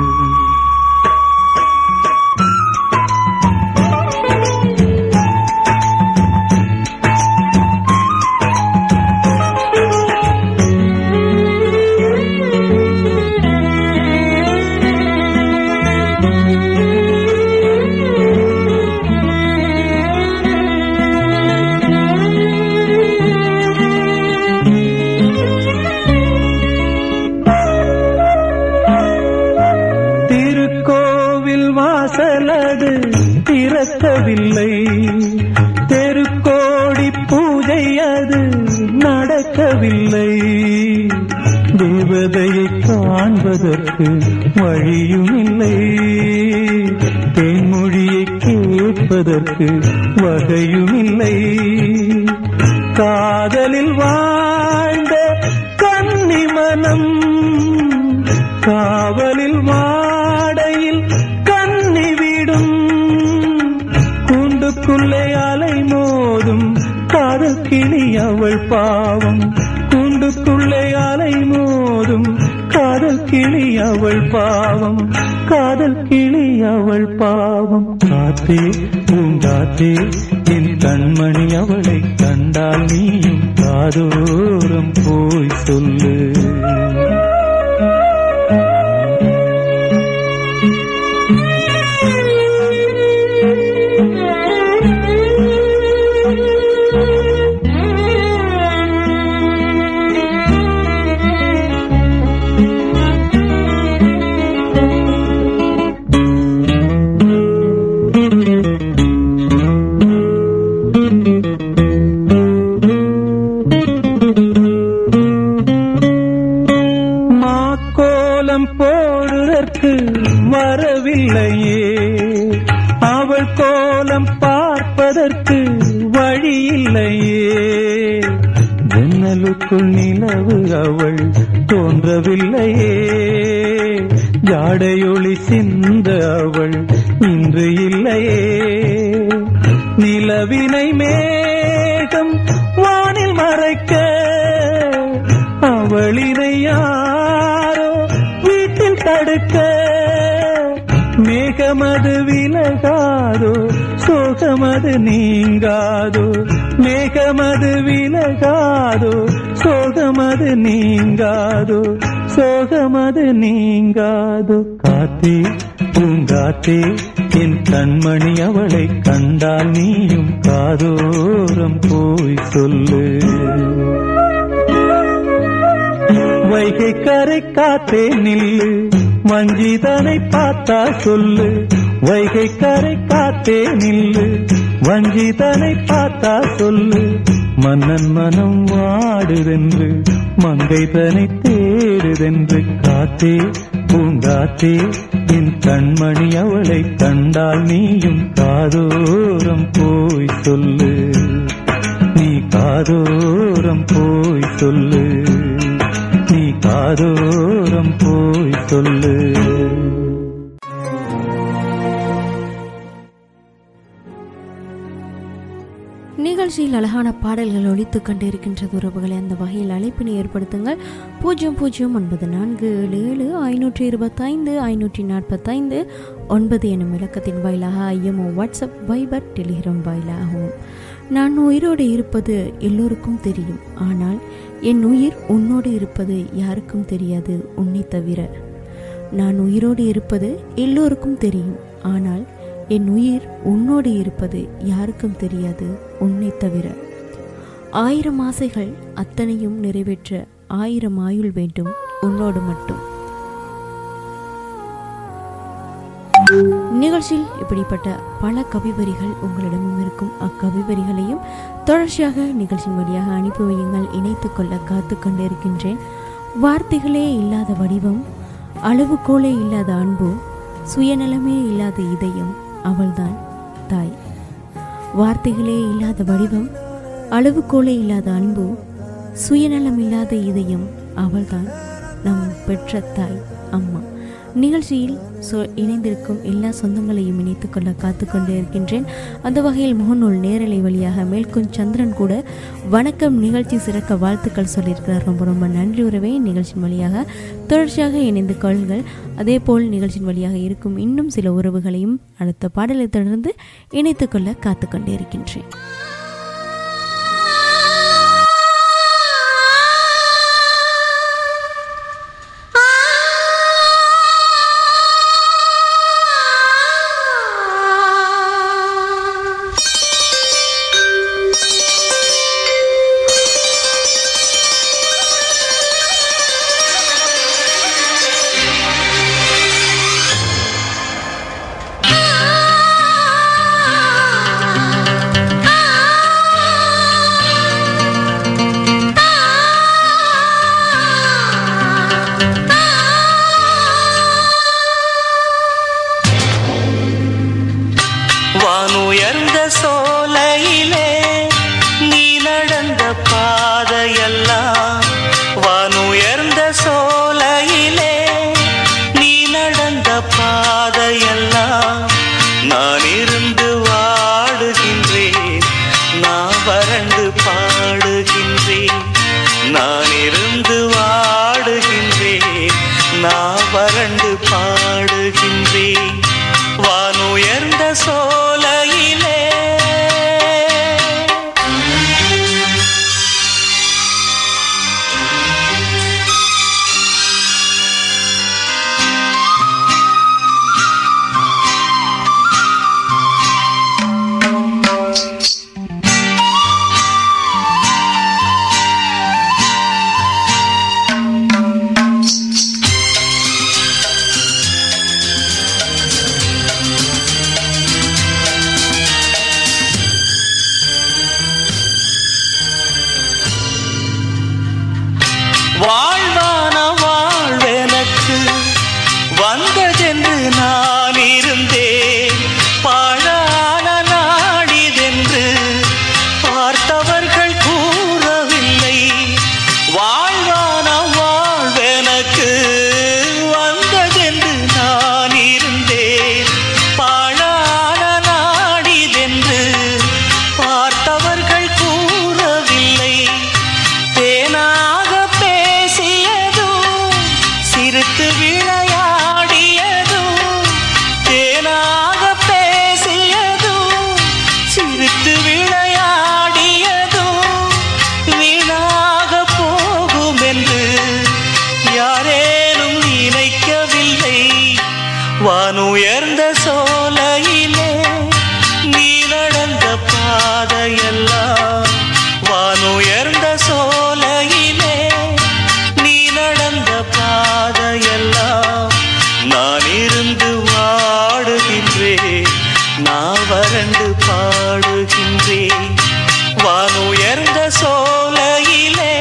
Speaker 9: திருக்கோவில் வாசலது திறக்கவில்லை தெருக்கோடி பூஜை அது நடக்கவில்லை தேவதையை காண்பதற்கு வழியும் இல்லை தேன்மொழியை கேட்பதற்கு வகையும் இல்லை காதலில் வாழ்ந்த கன்னி மனம் காவலில் மாடையில் கண்ணி விடும் கூண்டுக்குள்ளே அலை மோதும் காதல் கிளி அவள் பாவம் கூண்டுக்குள்ளே அலை மோதும் காதல் கிளி அவள் பாவம் காதல் கிளி அவள் பாவம் காத்தே பூங்காத்தே என் கண்மணி அவளை கண்டால் நீயும் காதோரம் போய் சொல்லு மாக்கோலம் போடுதற்கு வரவில்லையே அவள் கோலம் பார்ப்பதற்கு வழி இல்லையே ஜன்னலுக்குள் நிலவு அவள் தோன்றவில்லையே ஜாடையொளி சிந்த அவள் இன்று இல்லையே நிலவினை மேகம் வானில் மறைக்க அவளினை யாரோ வீட்டில் தடுக்க மேகமது விலகாதோ சோகமது நீங்காதோ மேகமது விலகாதோ சோகமது நீங்காதோ சோகமது நீங்காதோ காத்தே பூங்காத்தே என் கண்மணி அவளை கண்டால் நீயும் காதோரம் போய் சொல்லு வைகை கரை காத்தே நில்லு வஞ்சிதனை பார்த்தா சொல்லு வைகை கரை காத்தே நில்லு வஞ்சிதனை பார்த்தா சொல்லு மன்னன் மனம் வாடுதென்று மங்கை தனை தேடுதென்று காத்தே பூங்காத்தே என் கண்மணி அவளை கண்டால் நீயும் காதோரம் போய் சொல்லு நீ காதோரம் போய் சொல்லு நீ காதோரம் போய் சொல்லு
Speaker 5: நிகழ்ச்சியில் அழகான பாடல்கள் ஒழித்துக் கொண்டிருக்கின்றது உறவுகளை அந்த வகையில் அழைப்பினை ஏற்படுத்துங்கள் பூஜ்ஜியம் பூஜ்ஜியம் ஒன்பது நான்கு ஏழு ஏழு ஐநூற்றி இருபத்தைந்து ஐநூற்றி நாற்பத்தைந்து ஒன்பது எனும் இலக்கத்தின் வாயிலாக ஐஎம்ஓ வாட்ஸ்அப் வைபர் டெலிகிராம் வாயிலாகவும் நான் உயிரோடு இருப்பது எல்லோருக்கும் தெரியும் ஆனால் என் உயிர் உன்னோடு இருப்பது யாருக்கும் தெரியாது உன்னை தவிர நான் உயிரோடு இருப்பது எல்லோருக்கும் தெரியும் ஆனால் என் உயிர் உன்னோடு இருப்பது யாருக்கும் தெரியாது உன்னை தவிர ஆயிரம் ஆசைகள் அத்தனையும் நிறைவேற்ற ஆயிரம் ஆயுள் வேண்டும் உன்னோடு மட்டும் நிகழ்ச்சியில் இப்படிப்பட்ட பல கவிவரிகள் உங்களிடமும் இருக்கும் அக்கவிவரிகளையும் தொடர்ச்சியாக நிகழ்ச்சியின் வழியாக அனுப்பி வையுங்கள் இணைத்துக் கொள்ள காத்து கொண்டிருக்கின்றேன் வார்த்தைகளே இல்லாத வடிவம் அளவுகோலே இல்லாத அன்பு சுயநலமே இல்லாத இதயம் அவள்தான் தாய் வார்த்தைகளே இல்லாத வடிவம் அளவுகோலே இல்லாத அன்பு சுயநலம் இல்லாத இதயம் அவள்தான் நம் பெற்ற தாய் அம்மா நிகழ்ச்சியில் சொ இணைந்திருக்கும் எல்லா சொந்தங்களையும் இணைத்துக் கொள்ள காத்து கொண்டு இருக்கின்றேன் அந்த வகையில் முகநூல் நேரலை வழியாக மேல்குன் சந்திரன் கூட வணக்கம் நிகழ்ச்சி சிறக்க வாழ்த்துக்கள் சொல்லியிருக்கிறார் ரொம்ப ரொம்ப நன்றி உறவே நிகழ்ச்சியின் வழியாக தொடர்ச்சியாக இணைந்து கொள்ளுங்கள் அதே போல் நிகழ்ச்சியின் வழியாக இருக்கும் இன்னும் சில உறவுகளையும் அடுத்த பாடலை தொடர்ந்து இணைத்துக் கொள்ள காத்து கொண்டே இருக்கின்றேன்
Speaker 12: வானுயர்ந்த சோலையிலே நீ நடந்த பாதையெல்லாம் வானுயர்ந்த சோலையிலே நீ நடந்த பாதையெல்லாம் நான் இருந்து வாடுகின்றேன் நான் வறண்டு பாடுகின்றேன் நான் இருந்து வாடுகின்றேன் நான் வறண்டு பாடுகின்றேன் வானுயர்ந்த சோலையிலே வாழ்வான வாழ்வெனக்கு வந்ததென்று நான் இருந்தேன் பாழான நாடிதென்று பார்த்தவர்கள் கூறவில்லை வாழ்வான வாழ்வெனக்கு வந்ததென்று நான் இருந்தேன் பாழான நாடிதென்று பார்த்தவர்கள் கூறவில்லை தேனாக பேசியதும் சிரித்து விளையாடியதும் தேனாக பேசியதும் சிரித்து விளையாடியதும் வீணாக போகும் என்று யாரேனும் நினைக்கவில்லை வானுயர்ந்த சோலையிலே நீ நடந்த பாதையெல்லாம் வானுயர்ந்த சோலையிலே நீ நடந்த பாதையெல்லாம் நான் இருந்து வாடுகின்றேன் நான் வறண்டு பாடுகின்றேன் வானுயர்ந்த சோலையிலே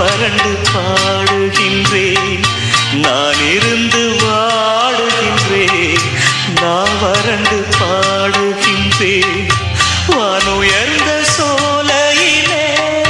Speaker 12: வறண்டு பாடுகின்றேன் நான் இருந்து வாடுகின்றேன் நான் வறண்டு பாடுகின்றேன் வானுயர்ந்த சோலையிலே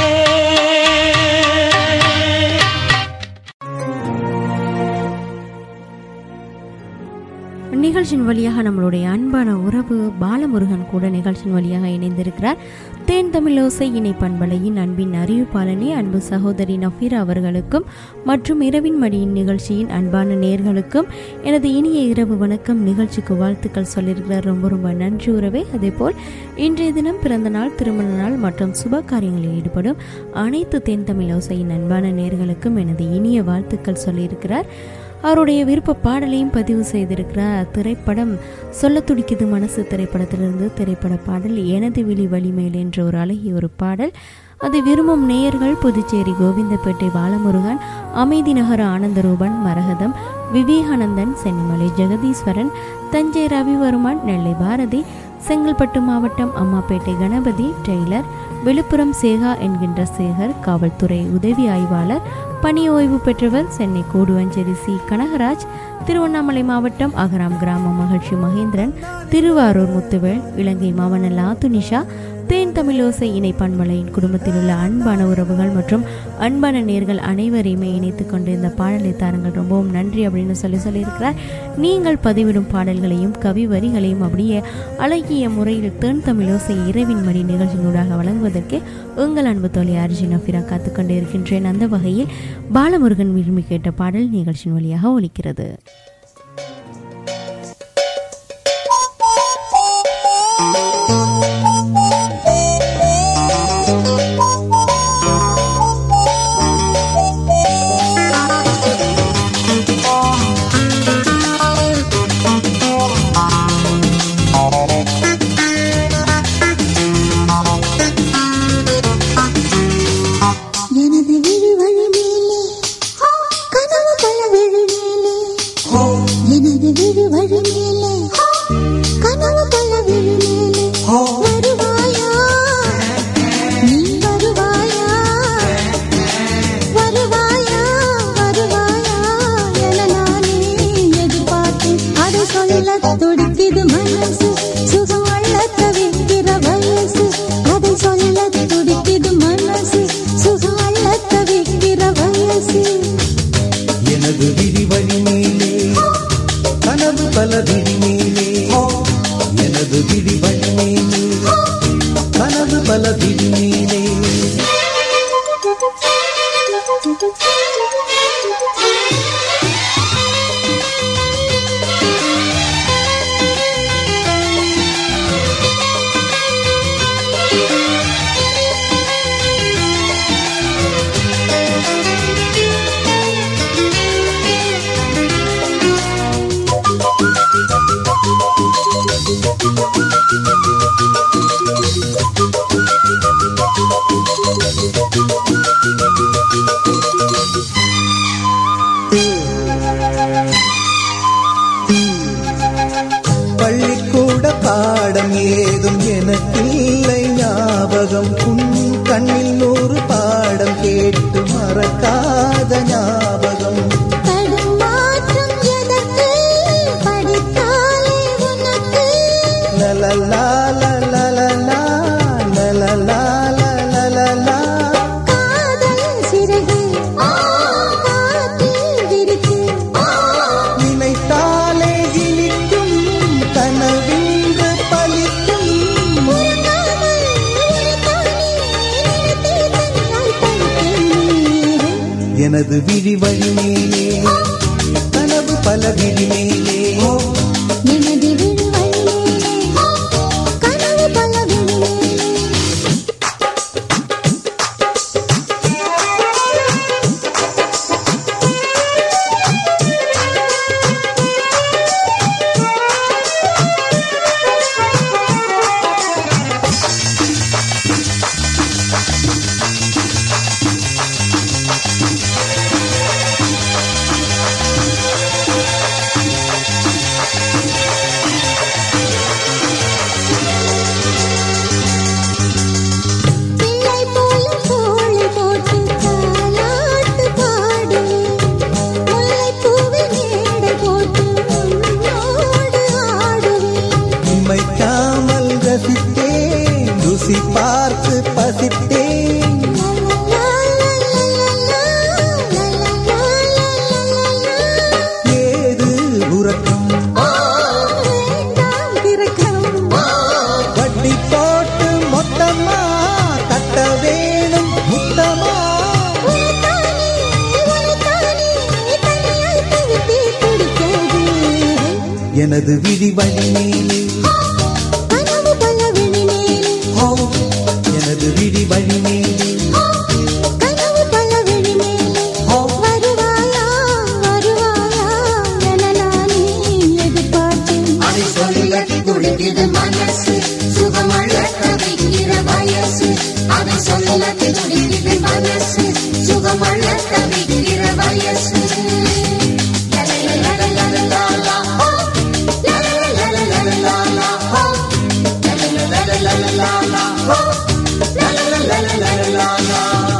Speaker 5: நிகழ்ச்சியின் வழியாக நம்மளுடைய அன்பான உறவு பாலமுருகன் கூட நிகழ்ச்சியின் வழியாக இணைந்திருக்கிறார் தேன் தமிழோசை இணை பண்பலையின் அன்பின் அறிவிப்பாளனே அன்பு சகோதரி நஃபீரா அவர்களுக்கும் மற்றும் இரவின் மடியின் நிகழ்ச்சியின் அன்பான நேர்களுக்கும் எனது இனிய இரவு வணக்கம் நிகழ்ச்சிக்கு வாழ்த்துக்கள் சொல்லியிருக்கிறார் ரொம்ப ரொம்ப நன்றி உறவே அதேபோல் இன்றைய தினம் பிறந்த நாள் திருமண நாள் மற்றும் சுப காரியங்களில் ஈடுபடும் அனைத்து தென் தமிழோசையின் அன்பான நேர்களுக்கும் எனது இனிய வாழ்த்துக்கள் சொல்லியிருக்கிறார் அவருடைய விருப்ப பாடலையும் பதிவு செய்திருக்கிறார் திரைப்படம் சொல்ல துடிக்குது மனசு திரைப்படத்திலிருந்து திரைப்பட பாடல் எனது விழி வலிமேல் என்ற ஒரு அழகிய ஒரு பாடல் அது விரும்பும் நேயர்கள் புதுச்சேரி கோவிந்தப்பேட்டை பாலமுருகன் அமைதி நகர ஆனந்தரூபன் மரகதம் விவேகானந்தன் சென்னிமலை ஜெகதீஸ்வரன் தஞ்சை ரவிவர்மன் நெல்லை பாரதி செங்கல்பட்டு மாவட்டம் அம்மாப்பேட்டை கணபதி டெய்லர் விழுப்புரம் சேகா என்கின்ற சேகர் காவல்துறை உதவி ஆய்வாளர் பணி ஓய்வு பெற்றவர் சென்னை கூடுவஞ்சேரி சி கனகராஜ் திருவண்ணாமலை மாவட்டம் அகராம் கிராம மகிழ்ச்சி மகேந்திரன் திருவாரூர் முத்துவேல் இலங்கை மாவன லாத்துனிஷா தேன் தமிழோசை இணை பண்பலையின் குடும்பத்தில் உள்ள அன்பான உறவுகள் மற்றும் அன்பான நேர்கள் அனைவரையுமே இணைத்து கொண்டு இந்த பாடலை தாருங்கள் ரொம்பவும் நன்றி அப்படின்னு சொல்லி சொல்லியிருக்கிறார் நீங்கள் பதிவிடும் பாடல்களையும் கவி வரிகளையும் அப்படியே அழகிய முறையில் தேன் தமிழோசை இரவின் மடி நிகழ்ச்சியினூடாக வழங்குவதற்கு உங்கள் அன்பு தோழி அர்ஜுன் அஃபிரா காத்துக்கொண்டு இருக்கின்றேன் அந்த வகையில் பாலமுருகன் விரும்பி கேட்ட பாடல் நிகழ்ச்சியின் வழியாக ஒலிக்கிறது
Speaker 3: எனது விழி வழி மேலே கனவு பல விழி மேலே எனது விழி வழி மேலே கனவு பல விழி மேலே வருவாயா நீ வருவாயா வருவாயா வருவாயா என நானே எதிர்பார்த்தேன் அதை சொல்ல துடிக்குது மனசு சுகம் அள்ள தவிக்கிற வயசு அதை சொல்ல துடிக்குது மனசு சுகம் அள்ள தவிக்கிற வயசு
Speaker 1: எனது விழி வழி மேலே கனவு பல விழி மேலே எனது விழி வழி மேலே கனவு பல விழி மேலே பள்ளிக்கூட பாடம் ஏதும் எனக்கில்லை ஞாபகம் உன் கண்ணில் நூறு பாடம் கேட்டு மறக்காத ஞாபகம்
Speaker 3: தடுமாற்றம் எதற்கு படித்தாலே உனக்கு
Speaker 1: லலலா லலலா லலலா லலலா
Speaker 3: காதல் சிறகு காற்றில் விரித்து
Speaker 1: நினைத்தாலே இனிக்கும் கனவின்று பலிக்கும்
Speaker 3: உறங்காமல் உனக்கானே நினைத்தே தந்தால் படித்தேன்
Speaker 1: எனது விழி வழி மேலே கனவு பல விழி மேலே
Speaker 3: எனது விழி வழியிலே கனவு பல விழியிலே
Speaker 1: எனது எனது விழி வழி மேலே
Speaker 3: கனவு பல விழி மேலே
Speaker 1: ஓ எனது விழி வழி மேலே
Speaker 3: கனவு பல விழி மேலே
Speaker 1: ஓ
Speaker 3: வருவாயா வருவாயா என நானே எதிர்பார்த்தேன்
Speaker 13: அதை சொல்ல துடிக்குது மனசு சுகமள்ள தவிக்கிற வயசு அதை சொல்ல துடிக்குது மனசு சுகமள்ள தவிக்கிற வயசு லலலலலலலலா, ஹோ. லலலலலலலலா, ஹோ. லலலலலலலலா, ஹோ. லலலலலலலலா.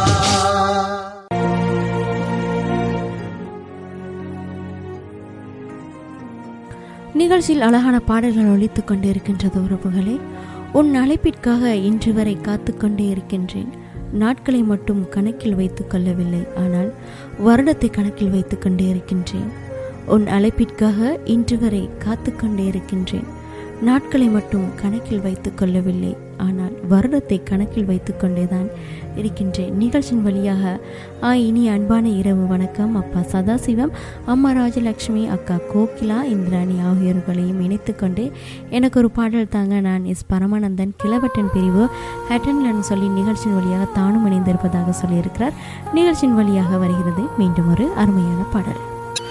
Speaker 5: நிகழ்ச்சியில் அழகான பாடல்கள் ஒலித்துக் கொண்டிருக்கின்றது உறவுகளே உன் அழைப்பிற்காக இன்று வரை காத்து கொண்டே இருக்கின்றேன் நாட்களை மட்டும் கணக்கில் வைத்துக் கொள்ளவில்லை ஆனால் வருடத்தை கணக்கில் வைத்துக் கொண்டே இருக்கின்றேன் உன் அழைப்பிற்காக இன்று வரை காத்து கொண்டே இருக்கின்றேன் நாட்களை மட்டும் கணக்கில் வைத்துக் கொள்ளவில்லை ஆனால் வருடத்தை கணக்கில் வைத்துக் கொண்டேதான் இருக்கின்றேன் நிகழ்ச்சியின் வழியாக ஆ இனி அன்பான இரவு வணக்கம் அப்பா சதாசிவம் அம்மா ராஜலட்சுமி அக்கா கோகிலா இந்திராணி ஆகியோர்களையும் இணைத்து கொண்டு எனக்கு ஒரு பாடல் தாங்க நான் எஸ் பரமானந்தன் கிளவட்டன் பிரிவு ஹேட்டன்லன்னு சொல்லி நிகழ்ச்சியின் வழியாக தானும் இணைந்திருப்பதாக சொல்லியிருக்கிறார் நிகழ்ச்சியின் வழியாக வருகிறது மீண்டும் ஒரு அருமையான பாடல்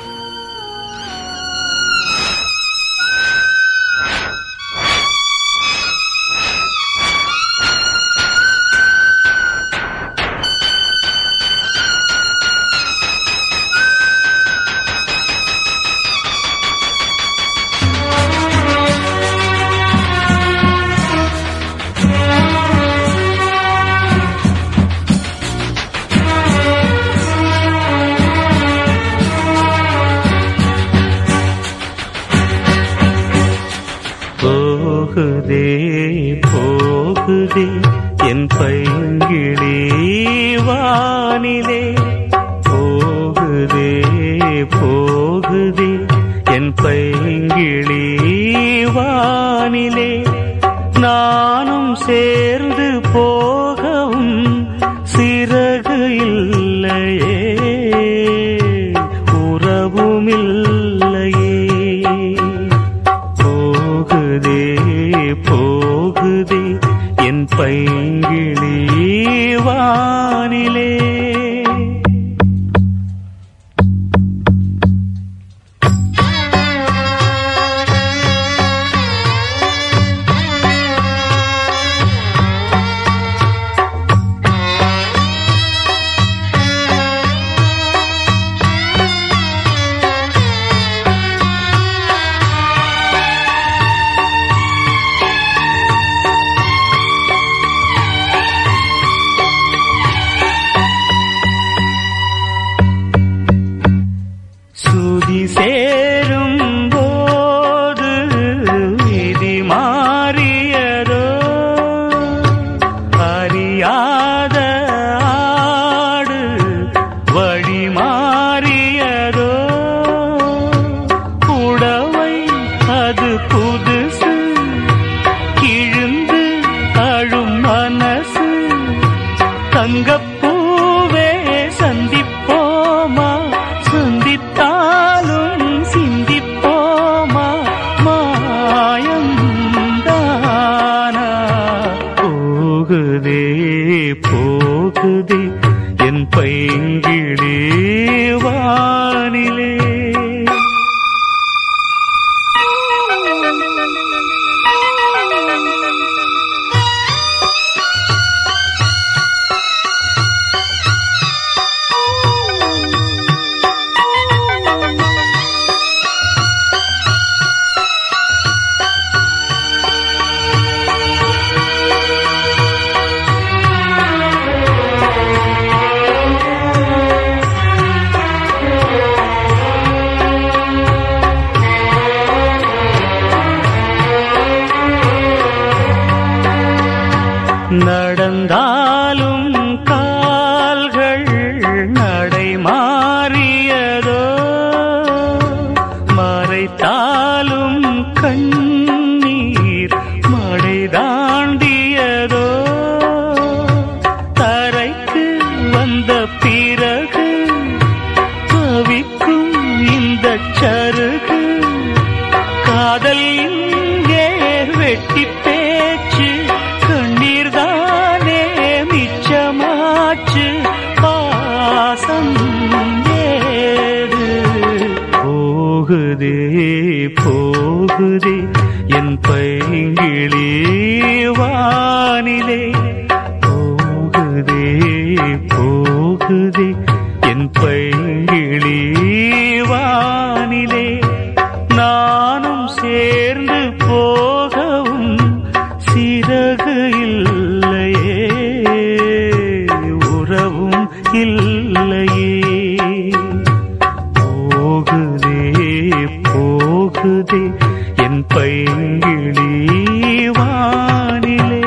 Speaker 12: போகுதே போகுதே என் பைங்கிளி வானிலே போகுதே போகுதே என் பைங்கிளி வானிலே நானும் சேர்ந்து போகவும் சிறகு இல்லையே உறவும் இல்லையே போகுதே போகுதே என் பைங்கிளி வானிலே சுதி சேரும் போது விதி மாறியதோ அறியாத ஆடு வழி மாறியதோ புடவை அது புதுசு கிழிந்து அழும் மனசு தங்கப்பூவே சந்திப்போமா சந்தித்தாலும் சிந்திப்போமா மாயம் தானா போகுதே போகுதே என் பைங்கிழி வானிலே நடந்தாலும் கால்கள் நடை மாறியதோ மறைத்தாலும் கண்ணீர் மடை தாண்டியதோ தரைக்கு வந்த பிறகு தவிக்கும் இந்த சருகு காதல் கெட்டி பேச்சு கண்ணீர் தானே மிச்சமாச்சு பாசம் ஏது போகுதே போகுதே என் பைங்கிளி வானிலே போகுதே போகுதே என் பைங்கிளி வானிலே நானும் சேர்ந்து போகவும் சிறகு இல்லையே உறவும் இல்லையே போகுதே போகுதே என் பைங்கிளி வானிலே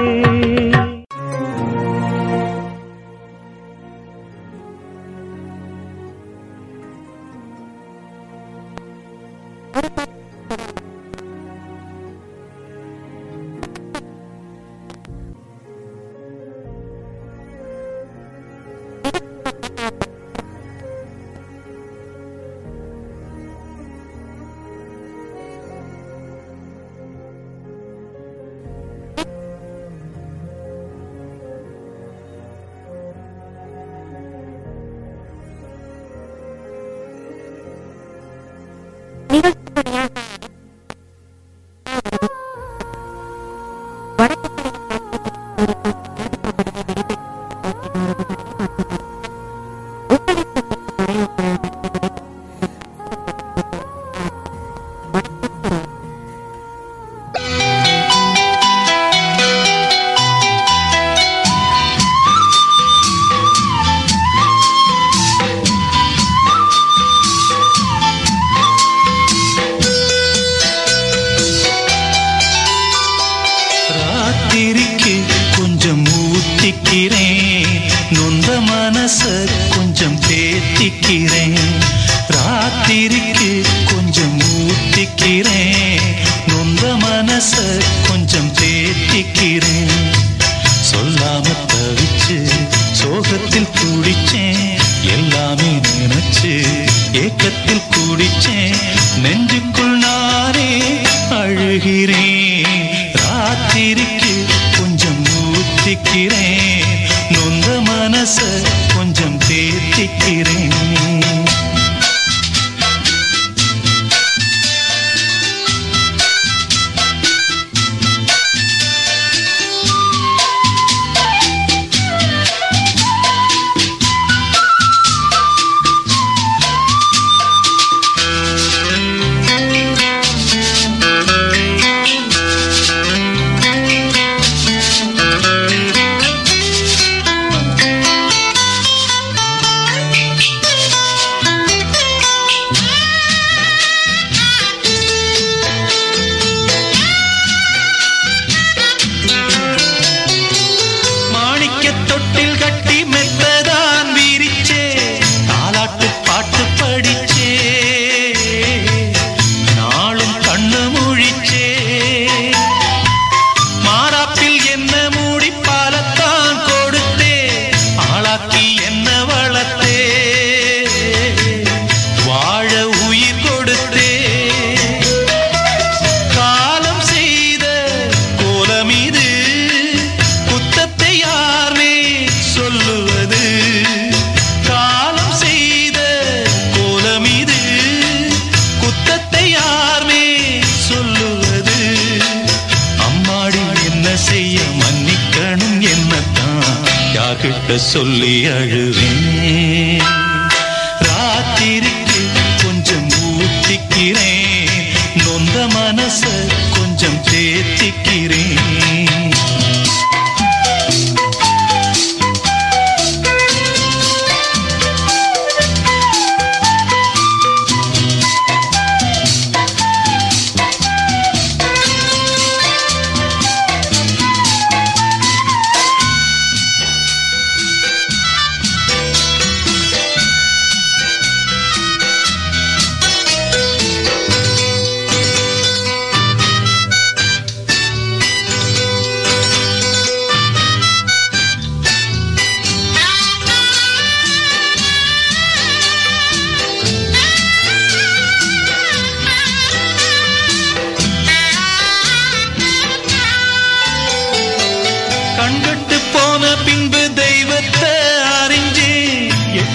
Speaker 2: ராத்திரிக்கு கொஞ்சம் ஊத்திக்கிறேன் நொந்த மனச கொஞ்சம் தேத்திக்கிறேன் ராத்திரிக்கு கொஞ்சம் ஊத்திக்கிறேன் நொந்த மனச கொஞ்சம் தேத்திக்கிறேன் சொல்லாம தவிச்சு சோகத்தில் குடிச்சேன் எல்லாமே நினைச்சு ஏக்கத்தில் குடிச்சேன் நெஞ்சுக்குள் நானே அழுகிறேன் ராத்திரிக்கு கொஞ்சம் ஊத்திக்கிறேன் நொந்த மனச கொஞ்சம் தேத்திக்கிறேன் மாணிக்க தொட்டில் கட்டி மெத்ததான் வீரிச்சே தாலாட்டு பாட்டு படிச்சே நாளும் கண்ணு முழிச்சே மாறாப்பில் என்ன மூடி பாலத்தான் கொடுத்தே ஆளாக்கி என்ன வளர்த்தே வாழ உயிர் கொடுத்தே காலம் செய்த கோலம் இது குத்தத்தை யாரே சொல்லுவது காலம் செய்த கோலம் இது குத்தத்தை யாரே சொல்லுவது அம்மாடி என்ன செய்ய மன்னிக்கணும் என்னத்தான் யார்கிட்ட சொல்லி அழுவேன் ராத்திரிக்கு கொஞ்சம் ஊத்திக்கிறேன் நொந்த மனச கொஞ்சம் தேத்திக்கிறேன்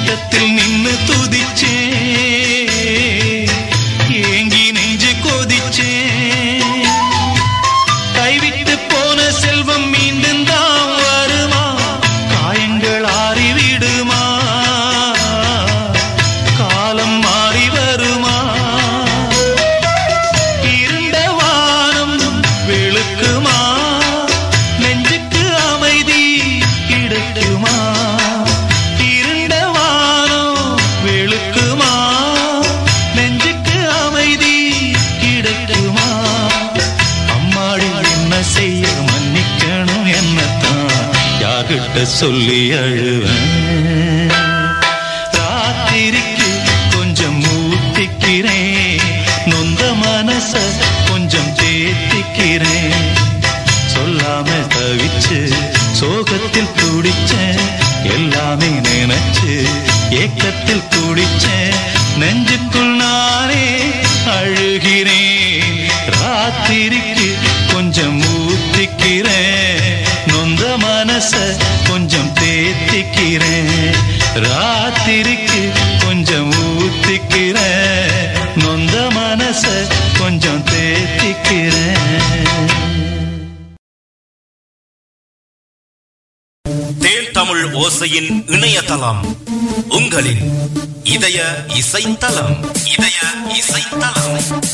Speaker 6: கிட்டத்தில் நின்னு துதிச்சேன் ஏங்கி நெஞ்சு கொதிச்சேன் கைவிட்டு போன செல்வம் மீண்டும் தான் வருமா காயங்கள் ஆறிவிடுமா காலம் மாறி வருமா இருண்ட வானம் வெளுக்குமா நெஞ்சுக்கு அமைதி கிடைக்குமா இருண்ட வானம் வெளுக்குமா நெஞ்சுக்கு அமைதி கிடைக்குமா அம்மாடி என்ன செய்ய மன்னிக்கணும் என்னத்தான் யார்கிட்ட சொல்லி அழுவேன் ராத்திரிக்கு கொஞ்சம் ஊத்திக்கிறேன் நொந்த மனச கொஞ்சம் தேத்திக்கிறேன் சொல்லாம தவிச்சு சோகத்தில் துடிச்சேன் எல்லாமே நினைச்சு ஏக்கத்தில் துடிச்சேன் நெஞ்சுக்குள் நானே அழுகிறேன் ராத்திரிக்கு கொஞ்சம் ஊத்திக்கிறேன் நொந்த மனச கொஞ்சம் தேத்திக்கிறேன் ராத்திரிக்கு கொஞ்சம் ஊத்திக்கிறேன் நொந்த மனச கொஞ்சம் தேத்திக்கிறேன்
Speaker 4: தேன் தமிழ் ஓசையின் இணையதளம் உங்களின் இதய இசைத்தலம் இதய இசைத்தலம்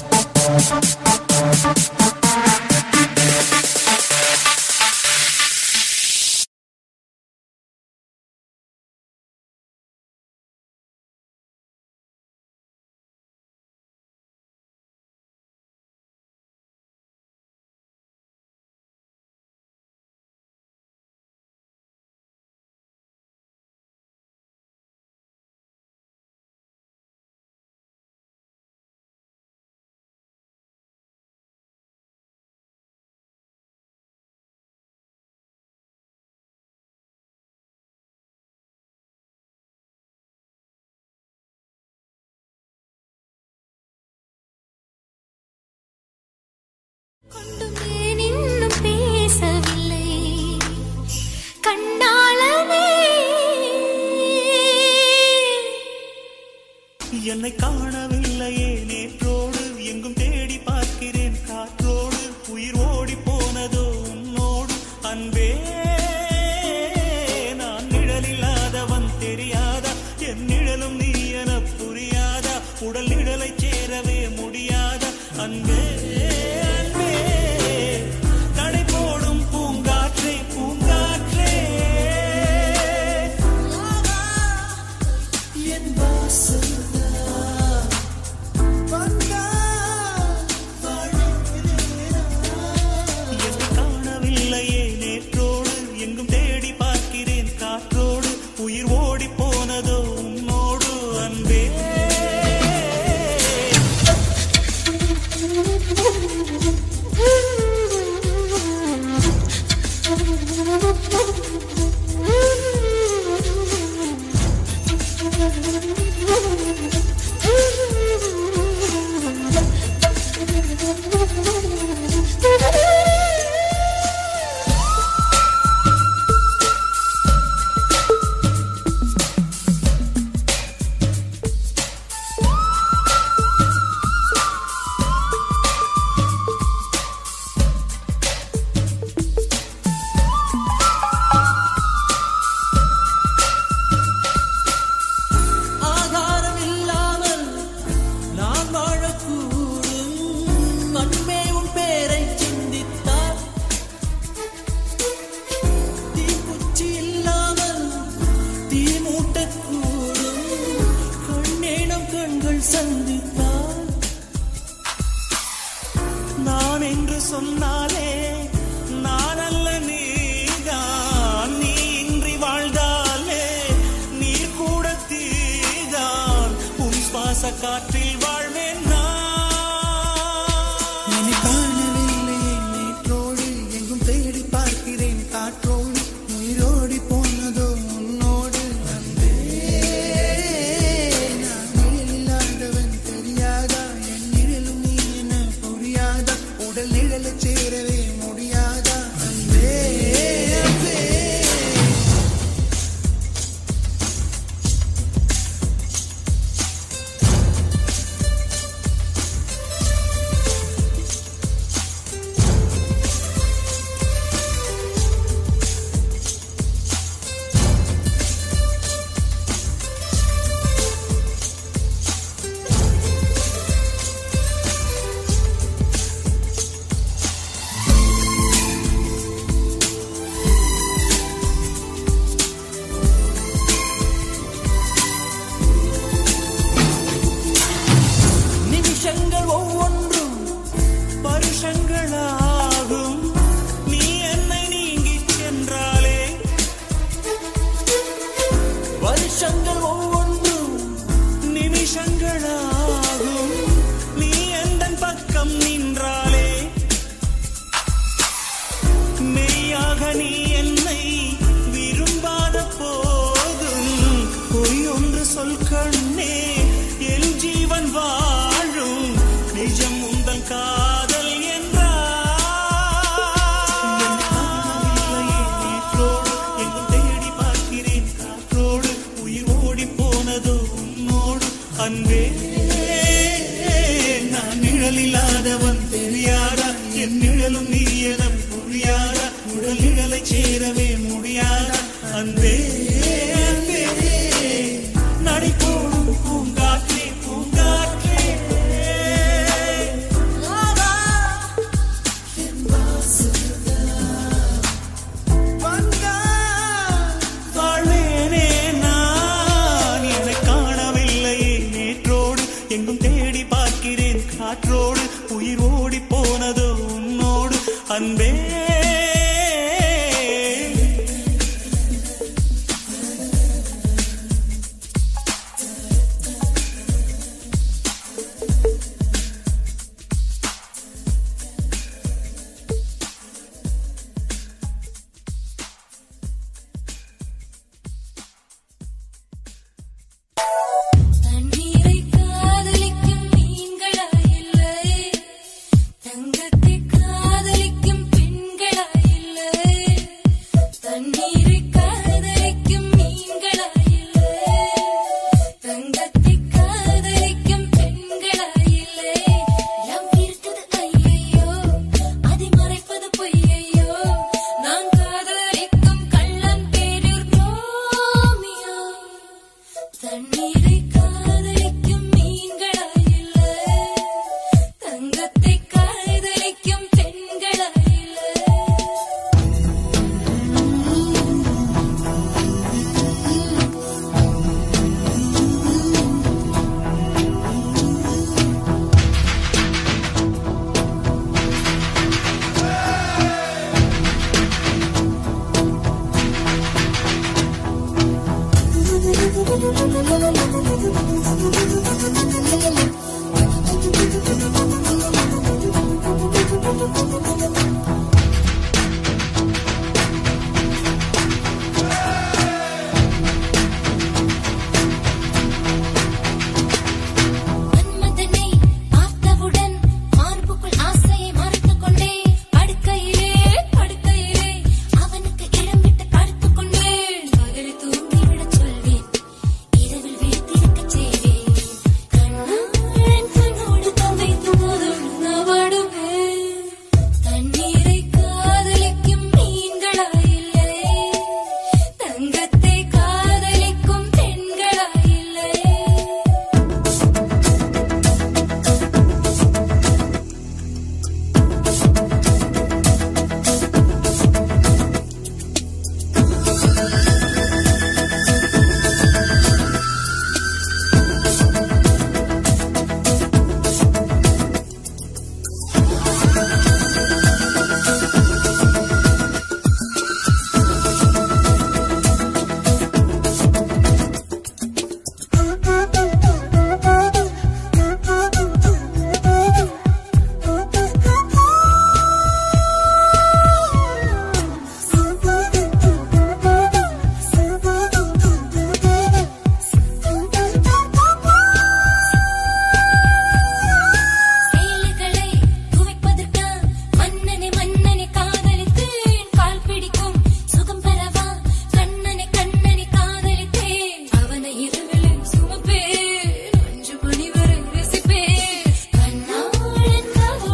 Speaker 7: இன்னும் பேசவில்லை கண்ணாளனே
Speaker 6: என்னை காணவில்லையே நேற்றோடு எங்கும் தேடி பார்க்கிறேன் காற்றோடு உயிர் ஓடி போனதோ உன்னோடு அன்பே நான் நிழலில்லாதவன் தெரியாதா என் நிழலும் நீ என புரியாதா உடல் நிழலை சேரவே முடியாதா அன்பே அன்பே நடை போடும் பூங்காற்றே பூங்காற்றே என் வாசல் என்னை காணவில்லையே நேற்றோடு எங்கும் தேடி பார்க்கிறேன் காற்றோடு உயிர் ஓடி போனதோ உன்னோடு அன்பே
Speaker 1: ஆகாரம் இல்லாமல் நான் வாழக்கூடும் கண்மே உன் பேரை சிந்தித்தார் தீக்குச்சி இல்லாமல் தீ மூட்டக்கூடும் கண்ணேனம் கண்கள் சந்தித்தார் நான் என்று சொன்னாலே நான் அல்ல நீதான் நீ இன்றி வாழ்ந்தாலே நீர் கூட தீதான் உன் சுவாச காற்றில் வாழ்வேன் நான் காணவில்லை நேற்றோடு எங்கும் தேடி பார்க்கிறேன் காற்றோடு உயிரோடி போனதோ உன்னோடு அன்பே நான் நிழல் இல்லாதவன் தெரியாதா என் நிழலும் நீ என புரியாதா உடல் நிழலை சேரவே முடியாதா அன்பே அன்பே ஒவ்வொன்றும் நிமிஷங்களாகும் நீ எந்தன் பக்கம் நின்றாலே மெய்யாக நீ என்னை விரும்பாத போதும் பொய் ஒன்று சொல் கண்ணே என் ஜீவன் வாழும் நிஜம் உந்தன் காதல் என்றாரோடு எங்கும் தேடி பார்க்கிறேன் காற்றோடு உயிர் ஓடி போனதோ உன்னோடு அன்பே நான் நிழலில்லாதவன் தெரியாதா என் நிழலும் நீ என புரியாதா உடல் நிழலை சேரவே முடியாதா அன்பே அன்பே நடை போடும் பூங்காற்றே பூங்காற்றே வாழ்வேனே நான் என்னை காணவில்லையே நேற்றோடு எங்கும் தேடி பார்க்கிறேன் காற்றோடு உயிர் ஓடி போனதோ உன்னோடு அன்பே
Speaker 7: தண்ணீரை காதலிக்கும் மீன்களா இல்லை தங்கத்தை காதலிக்கும் பெண்களா இல்லை தண்ணீரை காதலிக்கும் மீன்களா இல்லை தங்கத்தை காதலிக்கும் பெண்களா இல்லை எல்லாம் இருக்குது ஐயையோ அதை மறைப்பது பொய்யையோ நான் காதலிக்கும் கள்ளன் பேரூர் ரோமியோ தண்ணீரை காதலிக்கும் மீன்களா இல்லை தங்கத்தை காதலிக்கும் பெண்களா இல்லை